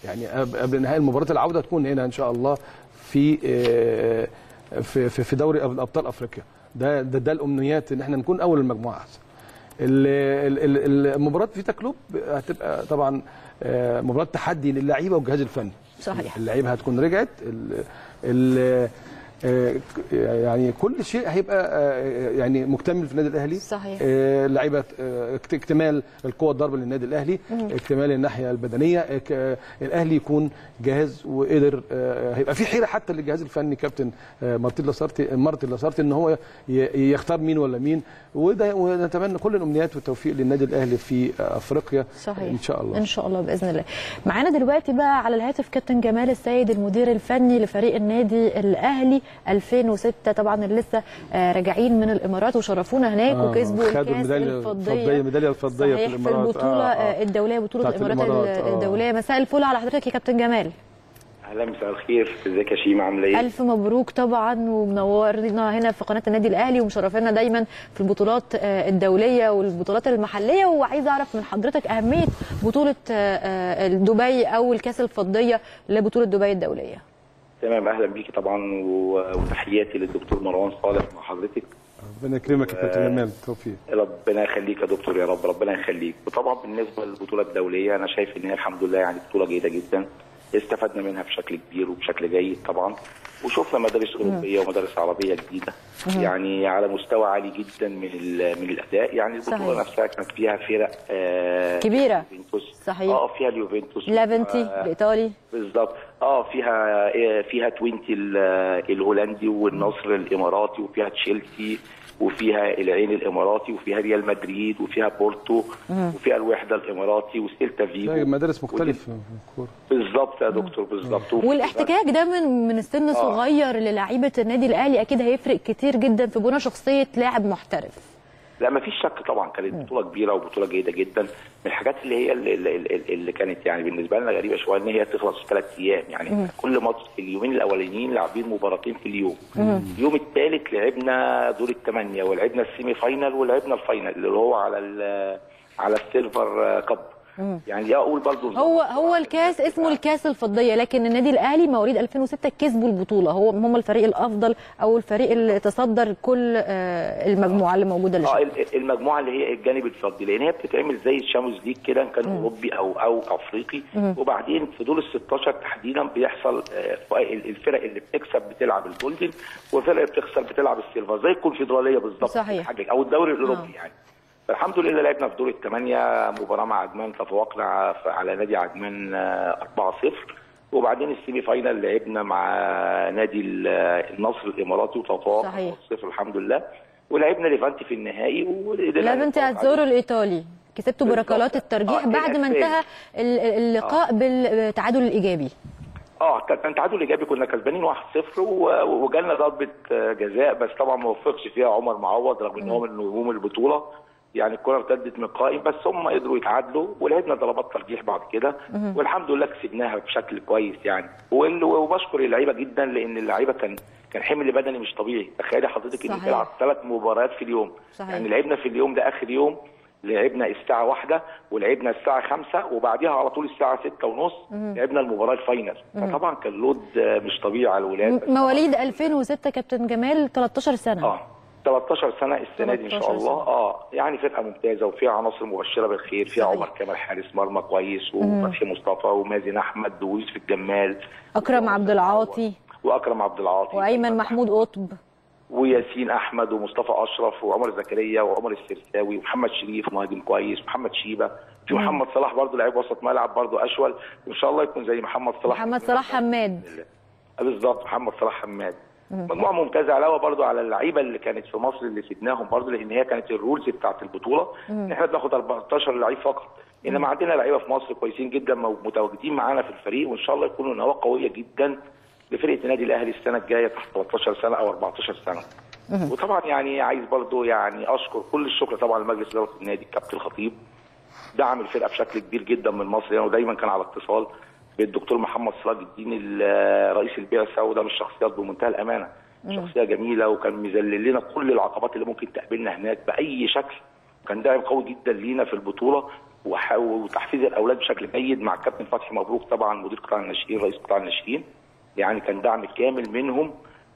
يعني قبل قبل نهائي المباراه العوده تكون هنا ان شاء الله في آه، في في في دوري ابطال افريقيا ده ده, ده الامنيات ان احنا نكون اول المجموعه احسن ال- ال- ال- المباراه فيتا كلوب هتبقى طبعا آه، مباراه تحدي للعيبه والجهاز الفني
صحيح.
اللعيبه هتكون رجعت ال ال آه، ك- يعني كل شيء هيبقى آه، يعني مكتمل في النادي الاهلي
صحيح.
آه، لعيبه آه، اكت- اكتمال القوه الضربه للنادي الاهلي اكتمال الناحيه البدنيه آه، ك- آه، الاهلي يكون جاهز وقدر آه، هيبقى في حيره حتى للجهاز الفني كابتن آه، مارتين لاسارتي مارتن لاسارتي ان هو ي- يختار مين ولا مين وده ونتمنى كل الامنيات والتوفيق للنادي الاهلي في آه، افريقيا
صحيح
ان شاء الله
ان شاء الله باذن الله معانا دلوقتي بقى على الهاتف كابتن جمال السيد المدير الفني لفريق النادي الاهلي 2006 طبعا اللي لسه آه، راجعين من الامارات وشرفونا هناك
آه،
وكسبوا
خدوا
الكاس
الميدالية
الفضيه
الفضية- الميدالية الفضية في
صحيح في
الإمارات.
البطوله
آه، آه.
آه، الدوليه بطوله
بتاعت
الامارات,
الإمارات، آه.
الدوليه مساء الفل على حضرتك يا كابتن جمال
اهلا مساء الخير ازيك يا شيماء عامله ايه؟
الف مبروك طبعا ومنورنا هنا في قناه النادي الاهلي ومشرفينا دايما في البطولات آه، الدوليه والبطولات المحليه وعايزه اعرف من حضرتك اهميه بطوله آه، آه، دبي او الكاس الفضيه لبطوله دبي الدوليه
تمام اهلا بيكي طبعا و- وتحياتي للدكتور مروان صالح مع حضرتك
ربنا يكرمك يا كابتن جمال توفيق
ربنا يخليك يا دكتور يا رب ربنا يخليك وطبعا بالنسبه للبطوله الدوليه انا شايف ان هي الحمد لله يعني بطوله جيده جدا استفدنا منها بشكل كبير وبشكل جيد طبعا وشفنا مدارس اوروبيه ومدارس عربيه جديده يعني على مستوى عالي جدا من ال- من الاداء يعني البطوله
صحيح.
نفسها كانت فيها فرق آه
كبيرة.
اليوفنتوس.
صحيح.
اه فيها اليوفنتوس
لافنتي
آه،
الايطالي
بالظبط اه فيها آه، فيها توينتي ال- الهولندي والنصر الاماراتي وفيها تشيلسي وفيها العين الاماراتي وفيها ريال مدريد وفيها بورتو وفيها الوحده الاماراتي وسيلتا
لا
فيجو
مدارس مختلفه في الكوره
بالظبط يا دكتور بالظبط وفي-
والاحتكاك ده من من السن الصغير للاعيبه النادي الاهلي اكيد هيفرق كتير جدا في بناء شخصيه لاعب محترف
لا ما فيش شك طبعا كانت بطوله كبيره وبطوله جيده جدا من الحاجات اللي هي اللي, اللي, اللي كانت يعني بالنسبه لنا غريبه شويه ان هي تخلص في ثلاث ايام يعني كل ماتش اليومين الاولانيين لاعبين مباراتين في اليوم اليوم الثالث لعبنا دور الثمانيه ولعبنا السيمي فاينال ولعبنا الفاينال اللي هو على ال- على السيلفر كاب يعني دي اقول برضو
هو هو الكاس اسمه الكاس الفضيه لكن النادي الاهلي مواليد 2006 كسبوا البطوله هو هم الفريق الافضل او الفريق اللي تصدر كل آه، المجموعه اللي موجوده
اه
للشباب
ال- المجموعه اللي هي الجانب الفردي لان هي بتتعمل زي الشامبيونز ليج كده ان كان اوروبي او او افريقي وبعدين في دور ال 16 تحديدا بيحصل آه، ف- ال- الفرق اللي بتكسب بتلعب الجولدن والفرق اللي بتخسر بتلعب السيلفر زي الكونفدراليه بالظبط
صحيح.
حاجه او الدوري الاوروبي
آه.
يعني فالحمد لله لعبنا في دور الثمانيه مباراه مع عجمان تفوقنا ع- على نادي عجمان آه، 4-0 وبعدين السيمي فاينال لعبنا مع نادي ال- النصر الاماراتي وتفوقنا
صحيح.
1-0 الحمد لله ولعبنا ليفانتي في النهائي وقدرنا
لافنتي
نتفوق
ازورو
عليه.
الايطالي كسبتوا
بالظبط.
بركلات الترجيح
آه،
بعد ما
الأسباني.
انتهى ال- ال- اللقاء بالتعادل الايجابي
اه كان كان تعادل ايجابي كنا كسبانين 1-0 و- وجالنا ضربه آه، جزاء بس طبعا ما وفقش فيها عمر معوض رغم ان هو من نجوم البطوله يعني الكره ارتدت من قائم بس هم قدروا يتعادلوا ولعبنا ضربات ترجيح بعد كده والحمد لله كسبناها بشكل كويس يعني وال- وبشكر اللعيبه جدا لان اللعيبه كان كان حمل بدني مش طبيعي تخيلي حضرتك انك
صحيح.
تلعب ثلاث مباريات في اليوم
صحيح.
يعني لعبنا في اليوم ده اخر يوم لعبنا الساعة واحدة ولعبنا الساعة خمسة وبعديها على طول الساعة ستة ونص لعبنا المباراة الفاينل فطبعا كان لود آه، مش طبيعي على الولاد
م- مواليد 2006 كابتن جمال 13 سنه
اه 13 سنه السنه دي ان
13
شاء الله
سنة.
اه يعني فرقه ممتازه وفيها عناصر مبشره بالخير فيها
صحيح.
عمر كمال حارس مرمى كويس وفتحي مصطفى ومازن احمد ويوسف الجمال
اكرم عبد العاطي
واكرم عبد العاطي
وايمن محمود قطب
وياسين احمد ومصطفى اشرف وعمر زكريا وعمر السرساوي ومحمد شريف مهاجم كويس ومحمد شيبه في محمد صلاح برضه لعيب وسط ملعب برضه اشول وان شاء الله يكون زي محمد صلاح
محمد صلاح حماد
بالظبط محمد صلاح حماد مجموعه ممتازه علاوه برضو على اللعيبه اللي كانت في مصر اللي سيبناهم برضو لان هي كانت الرولز بتاعت البطوله ان احنا بناخد 14 لعيب فقط انما عندنا لعيبه في مصر كويسين جدا مو- متواجدين معانا في الفريق وان شاء الله يكونوا نواه قويه جدا لفرقه النادي الاهلي السنه الجايه تحت 13 سنه او 14 سنه وطبعا يعني عايز برضو يعني اشكر كل الشكر طبعا لمجلس اداره النادي الكابتن الخطيب دعم الفرقه بشكل كبير جدا من مصر يعني ودايما كان على اتصال بالدكتور محمد سراج الدين ال- رئيس البعثه وده من الشخصيات بمنتهى الامانه شخصيه جميله وكان مذلل لنا كل العقبات اللي ممكن تقابلنا هناك باي شكل كان داعم قوي جدا لينا في البطوله وح- وتحفيز الاولاد بشكل جيد مع الكابتن فتحي مبروك طبعا مدير قطاع الناشئين رئيس قطاع الناشئين يعني كان دعم كامل منهم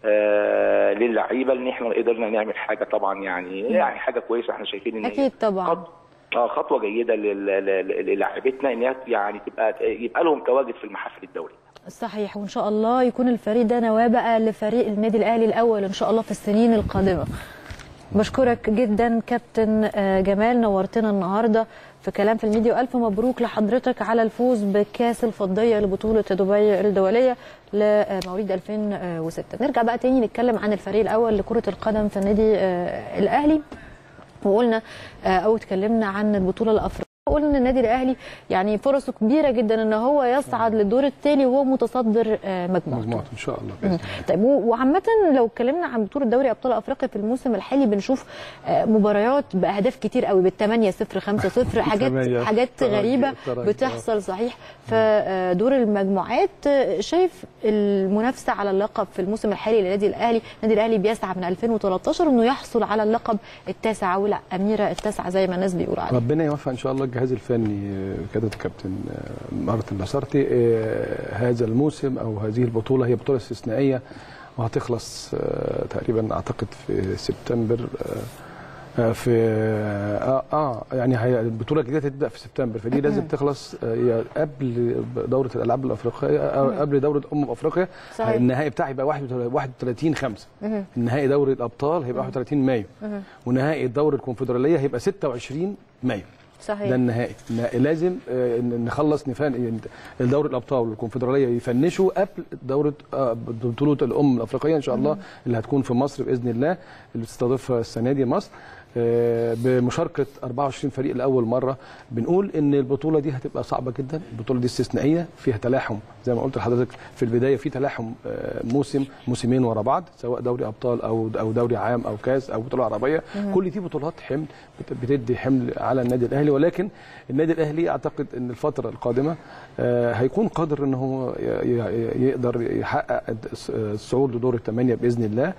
آه للعيبه ان احنا قدرنا نعمل حاجه طبعا يعني يعني حاجه كويسه احنا شايفين ان هي
أكيد طبعاً.
خط- اه خطوه جيده لل- لل- للاعيبتنا ان هي يعني تبقى يبقى لهم تواجد في المحافل الدوليه
صحيح وان شاء الله يكون الفريق ده نواه بقى لفريق النادي الاهلي الاول ان شاء الله في السنين القادمه بشكرك جدا كابتن آه، جمال نورتنا النهارده في كلام في الميديا والف مبروك لحضرتك على الفوز بكاس الفضيه لبطوله دبي الدوليه لمواليد 2006 نرجع بقى تاني نتكلم عن الفريق الاول لكره القدم في النادي آه، الاهلي وقلنا آه، او اتكلمنا عن البطوله الافريقيه قلنا ان النادي الاهلي يعني فرصه كبيره جدا ان هو يصعد للدور التالي وهو متصدر آه، مجموعته
مجموعه ان شاء الله بإذن الله.
طيب و- وعامة لو اتكلمنا عن بطولة دوري أبطال أفريقيا في الموسم الحالي بنشوف آه، مباريات بأهداف كتير قوي بالثمانية صفر خمسة صفر حاجات
تمانية.
حاجات
ترجي-
غريبة
ترجي،
بتحصل صحيح في دور المجموعات آه، شايف المنافسة على اللقب في الموسم الحالي للنادي الأهلي النادي الأهلي بيسعى من 2013 إنه يحصل على اللقب التاسع أو لا أميرة التاسعة زي ما الناس بيقولوا عليه
ربنا يوفق ان شاء الله الجهاز الفني آه، كابتن كابتن آه، مارتن لاسارتي آه، هذا الموسم او هذه البطوله هي بطوله استثنائيه وهتخلص آه، تقريبا اعتقد في سبتمبر آه، آه، في اه, آه يعني هي البطوله الجديده تبدا في سبتمبر فدي لازم تخلص آه، هي قبل دوره الالعاب الافريقيه أو قبل دوره امم افريقيا
صحيح.
النهائي بتاعي يبقى 31 5 النهائي دوري الابطال هيبقى 31 مايو ونهائي الدوري الكونفدراليه هيبقى 26 مايو
صحيح
ده النهائي النهائي لازم آه، ن- نخلص نفان الدوري الابطال والكونفدراليه يفنشوا قبل دوره آه، بطوله الامم الافريقيه ان شاء الله اللي هتكون في مصر باذن الله اللي بتستضيفها السنه دي مصر آه، بمشاركه 24 فريق لاول مره بنقول ان البطوله دي هتبقى صعبه جدا البطوله دي استثنائيه فيها تلاحم زي ما قلت لحضرتك في البدايه في تلاحم آه، موسم موسمين ورا بعض سواء دوري ابطال او او دوري عام او كاس او بطوله عربيه كل دي بطولات حمل بت- بتدي حمل على النادي الاهلي ولكن النادي الاهلي اعتقد ان الفتره القادمه آه، هيكون قادر ان هو ي- ي- يقدر يحقق الس- الصعود لدور الثمانيه باذن الله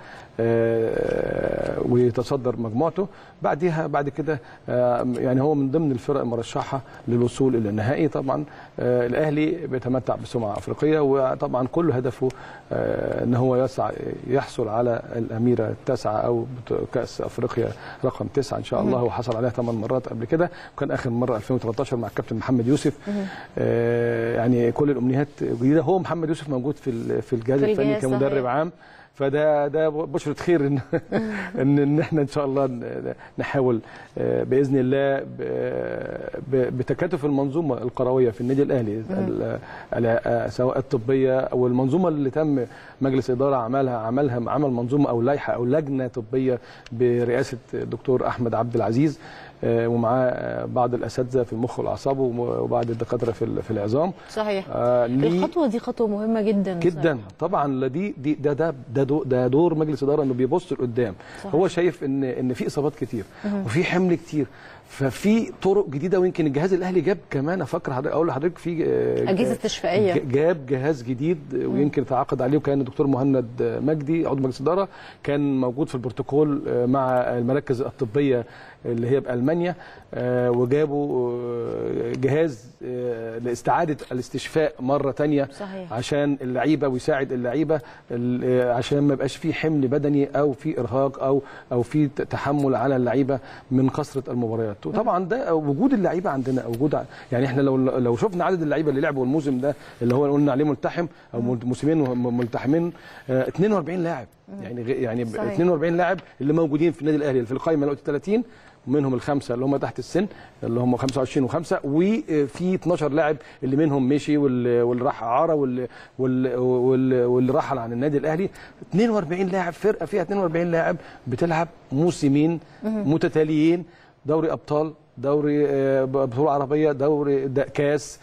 آه، ويتصدر مجموعته بعدها بعد كده آه، يعني هو من ضمن الفرق المرشحه للوصول الى النهائي طبعا آه، الاهلي بيتمتع بسمعه افريقيه وطبعا كل هدفه آه، ان هو يسعى يحصل على الاميره التاسعه او بط- كاس افريقيا رقم تسعه ان شاء الله وحصل عليها ثمان مرات قبل كده وكان اخر مره 2013 مع الكابتن محمد يوسف آه، يعني كل الامنيات جديده هو محمد يوسف موجود في ال- في الجهاز
في
الفني
الجهاز،
كمدرب
صحيح.
عام فده ده بشرة خير ان ان ان احنا ان شاء الله ن- نحاول آه، باذن الله ب- ب- بتكاتف المنظومه القرويه في النادي الاهلي ال- ال- آه، سواء الطبيه او المنظومه اللي تم مجلس اداره عملها عملها عمل منظومه او لائحه او لجنه طبيه برئاسه الدكتور احمد عبد العزيز آه، ومعاه آه، بعض الاساتذه في المخ والاعصاب وم- وبعض الدكاتره في ال- في العظام
صحيح
آه، ليه-
الخطوة دي خطوة مهمة جدا
جدا طبعا لا دي دي ده ده ده دو- ده دور مجلس اداره انه بيبص لقدام
صحيح.
هو شايف ان ان في اصابات كتير وفي حمل كتير ففي طرق جديده ويمكن الجهاز الاهلي جاب كمان افكر حضرتك اقول لحضرتك في آه،
أجهزة
ج-
استشفائية.
ج- جاب جهاز جديد ويمكن تعاقد عليه وكان الدكتور مهند مجدي عضو مجلس اداره كان موجود في البروتوكول آه، مع المراكز الطبيه اللي هي بألمانيا آه، وجابوا آه، جهاز آه، لاستعادة الاستشفاء مرة تانية
صحيح.
عشان اللعيبة ويساعد اللعيبة ال- آه، عشان ما يبقاش في حمل بدني أو في إرهاق أو أو في ت- تحمل على اللعيبة من كثرة المباريات وطبعا ده وجود اللعيبة عندنا وجود ع- يعني احنا لو لو شفنا عدد اللعيبة اللي لعبوا الموسم ده اللي هو قلنا عليه ملتحم أو مل- موسمين وهم ملتحمين آه، 42 لاعب يعني غ- يعني ب-
صحيح.
42 لاعب اللي موجودين في النادي الاهلي في القائمه اللي قلت 30 ومنهم الخمسه اللي هم تحت السن اللي هم 25 و5 وفي 12 لاعب اللي منهم مشي واللي واللي راح اعاره واللي واللي, واللي, واللي رحل عن النادي الاهلي 42 لاعب فرقه فيها 42 لاعب بتلعب موسمين متتاليين دوري ابطال دوري آه، بطوله عربيه دوري د- كاس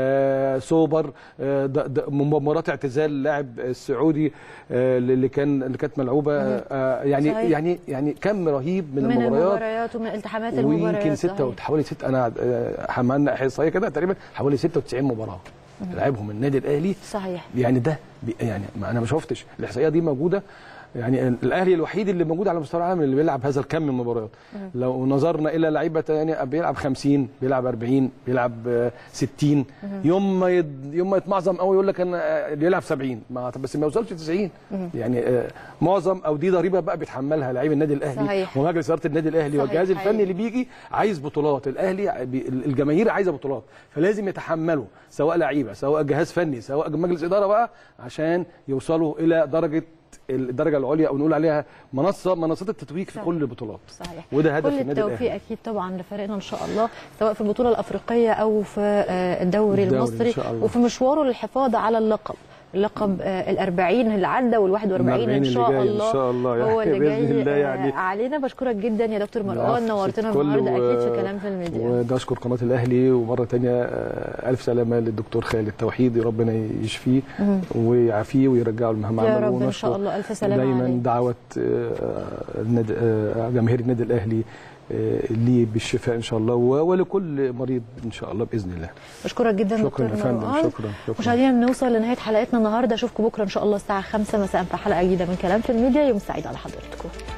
آه، سوبر آه، د- د- مباراه اعتزال اللاعب السعودي آه، اللي كان اللي كانت ملعوبه آه، يعني
صحيح.
يعني يعني كم رهيب من,
من
المباريات
المباريات ومن التحامات المباريات
ويمكن ستة
صحيح.
حوالي ست انا آه، عملنا احصائيه كده تقريبا حوالي 96 مباراه لعبهم النادي الاهلي
صحيح
يعني ده بي- يعني ما انا ما شفتش الاحصائيه دي موجوده يعني الاهلي الوحيد اللي موجود على مستوى العالم اللي بيلعب هذا الكم من المباريات لو نظرنا الى لعيبه تانية بيلعب 50 بيلعب 40 بيلعب آه، 60 يوم ما يد... يوم ما يتمعظم قوي يقول لك انا آه، بيلعب 70 ما بس ما يوصلش 90 يعني آه، معظم او دي ضريبه بقى بيتحملها لعيب النادي الاهلي
صحيح.
ومجلس اداره النادي الاهلي
صحيح،
والجهاز
حقيقي.
الفني اللي بيجي عايز بطولات الاهلي ع- بي- الجماهير عايزه بطولات فلازم يتحملوا سواء لعيبه سواء جهاز فني سواء مجلس اداره بقى عشان يوصلوا الى درجه الدرجه العليا او نقول عليها منصه منصات التتويج في
صحيح.
كل البطولات
صحيح
وده هدف
كل
النادي
التوفيق
الاهلي
اكيد طبعا لفريقنا ان شاء الله سواء في البطوله الافريقيه او في آه، الدوري
الدوري إن
المصري
شاء الله.
وفي مشواره للحفاظ على اللقب اللقب ال 40 اللي عدى وال 41
40
ان
اللي
شاء
جاي إن
الله
شاء الله يعني
هو اللي
بإذن
جاي
الله
آه،
يعني.
علينا بشكرك جدا يا دكتور مروان
العفو،
نورتنا
ست كل
النهارده
و-
اكيد في كلام في الميديا
وده اشكر قناه الاهلي ومره تانية آه، الف سلامه للدكتور خالد توحيد ربنا يشفيه ويعافيه ويرجعه لمهام
يا
عمله
رب ان
ونشكر
شاء الله الف سلامه
دايما
عليك
دعوه آه، النادي- آه، جماهير النادي الاهلي آه، ليه بالشفاء ان شاء الله و- ولكل مريض ان شاء الله باذن الله
بشكرك جدا
شكرا
دكتور
يا فندم
مروان
شكرا شكرا
مشاهدينا بنوصل لنهايه حلقتنا النهارده اشوفكم بكره ان شاء الله الساعه 5 مساء في حلقه جديده من كلام في الميديا يوم سعيد على حضراتكم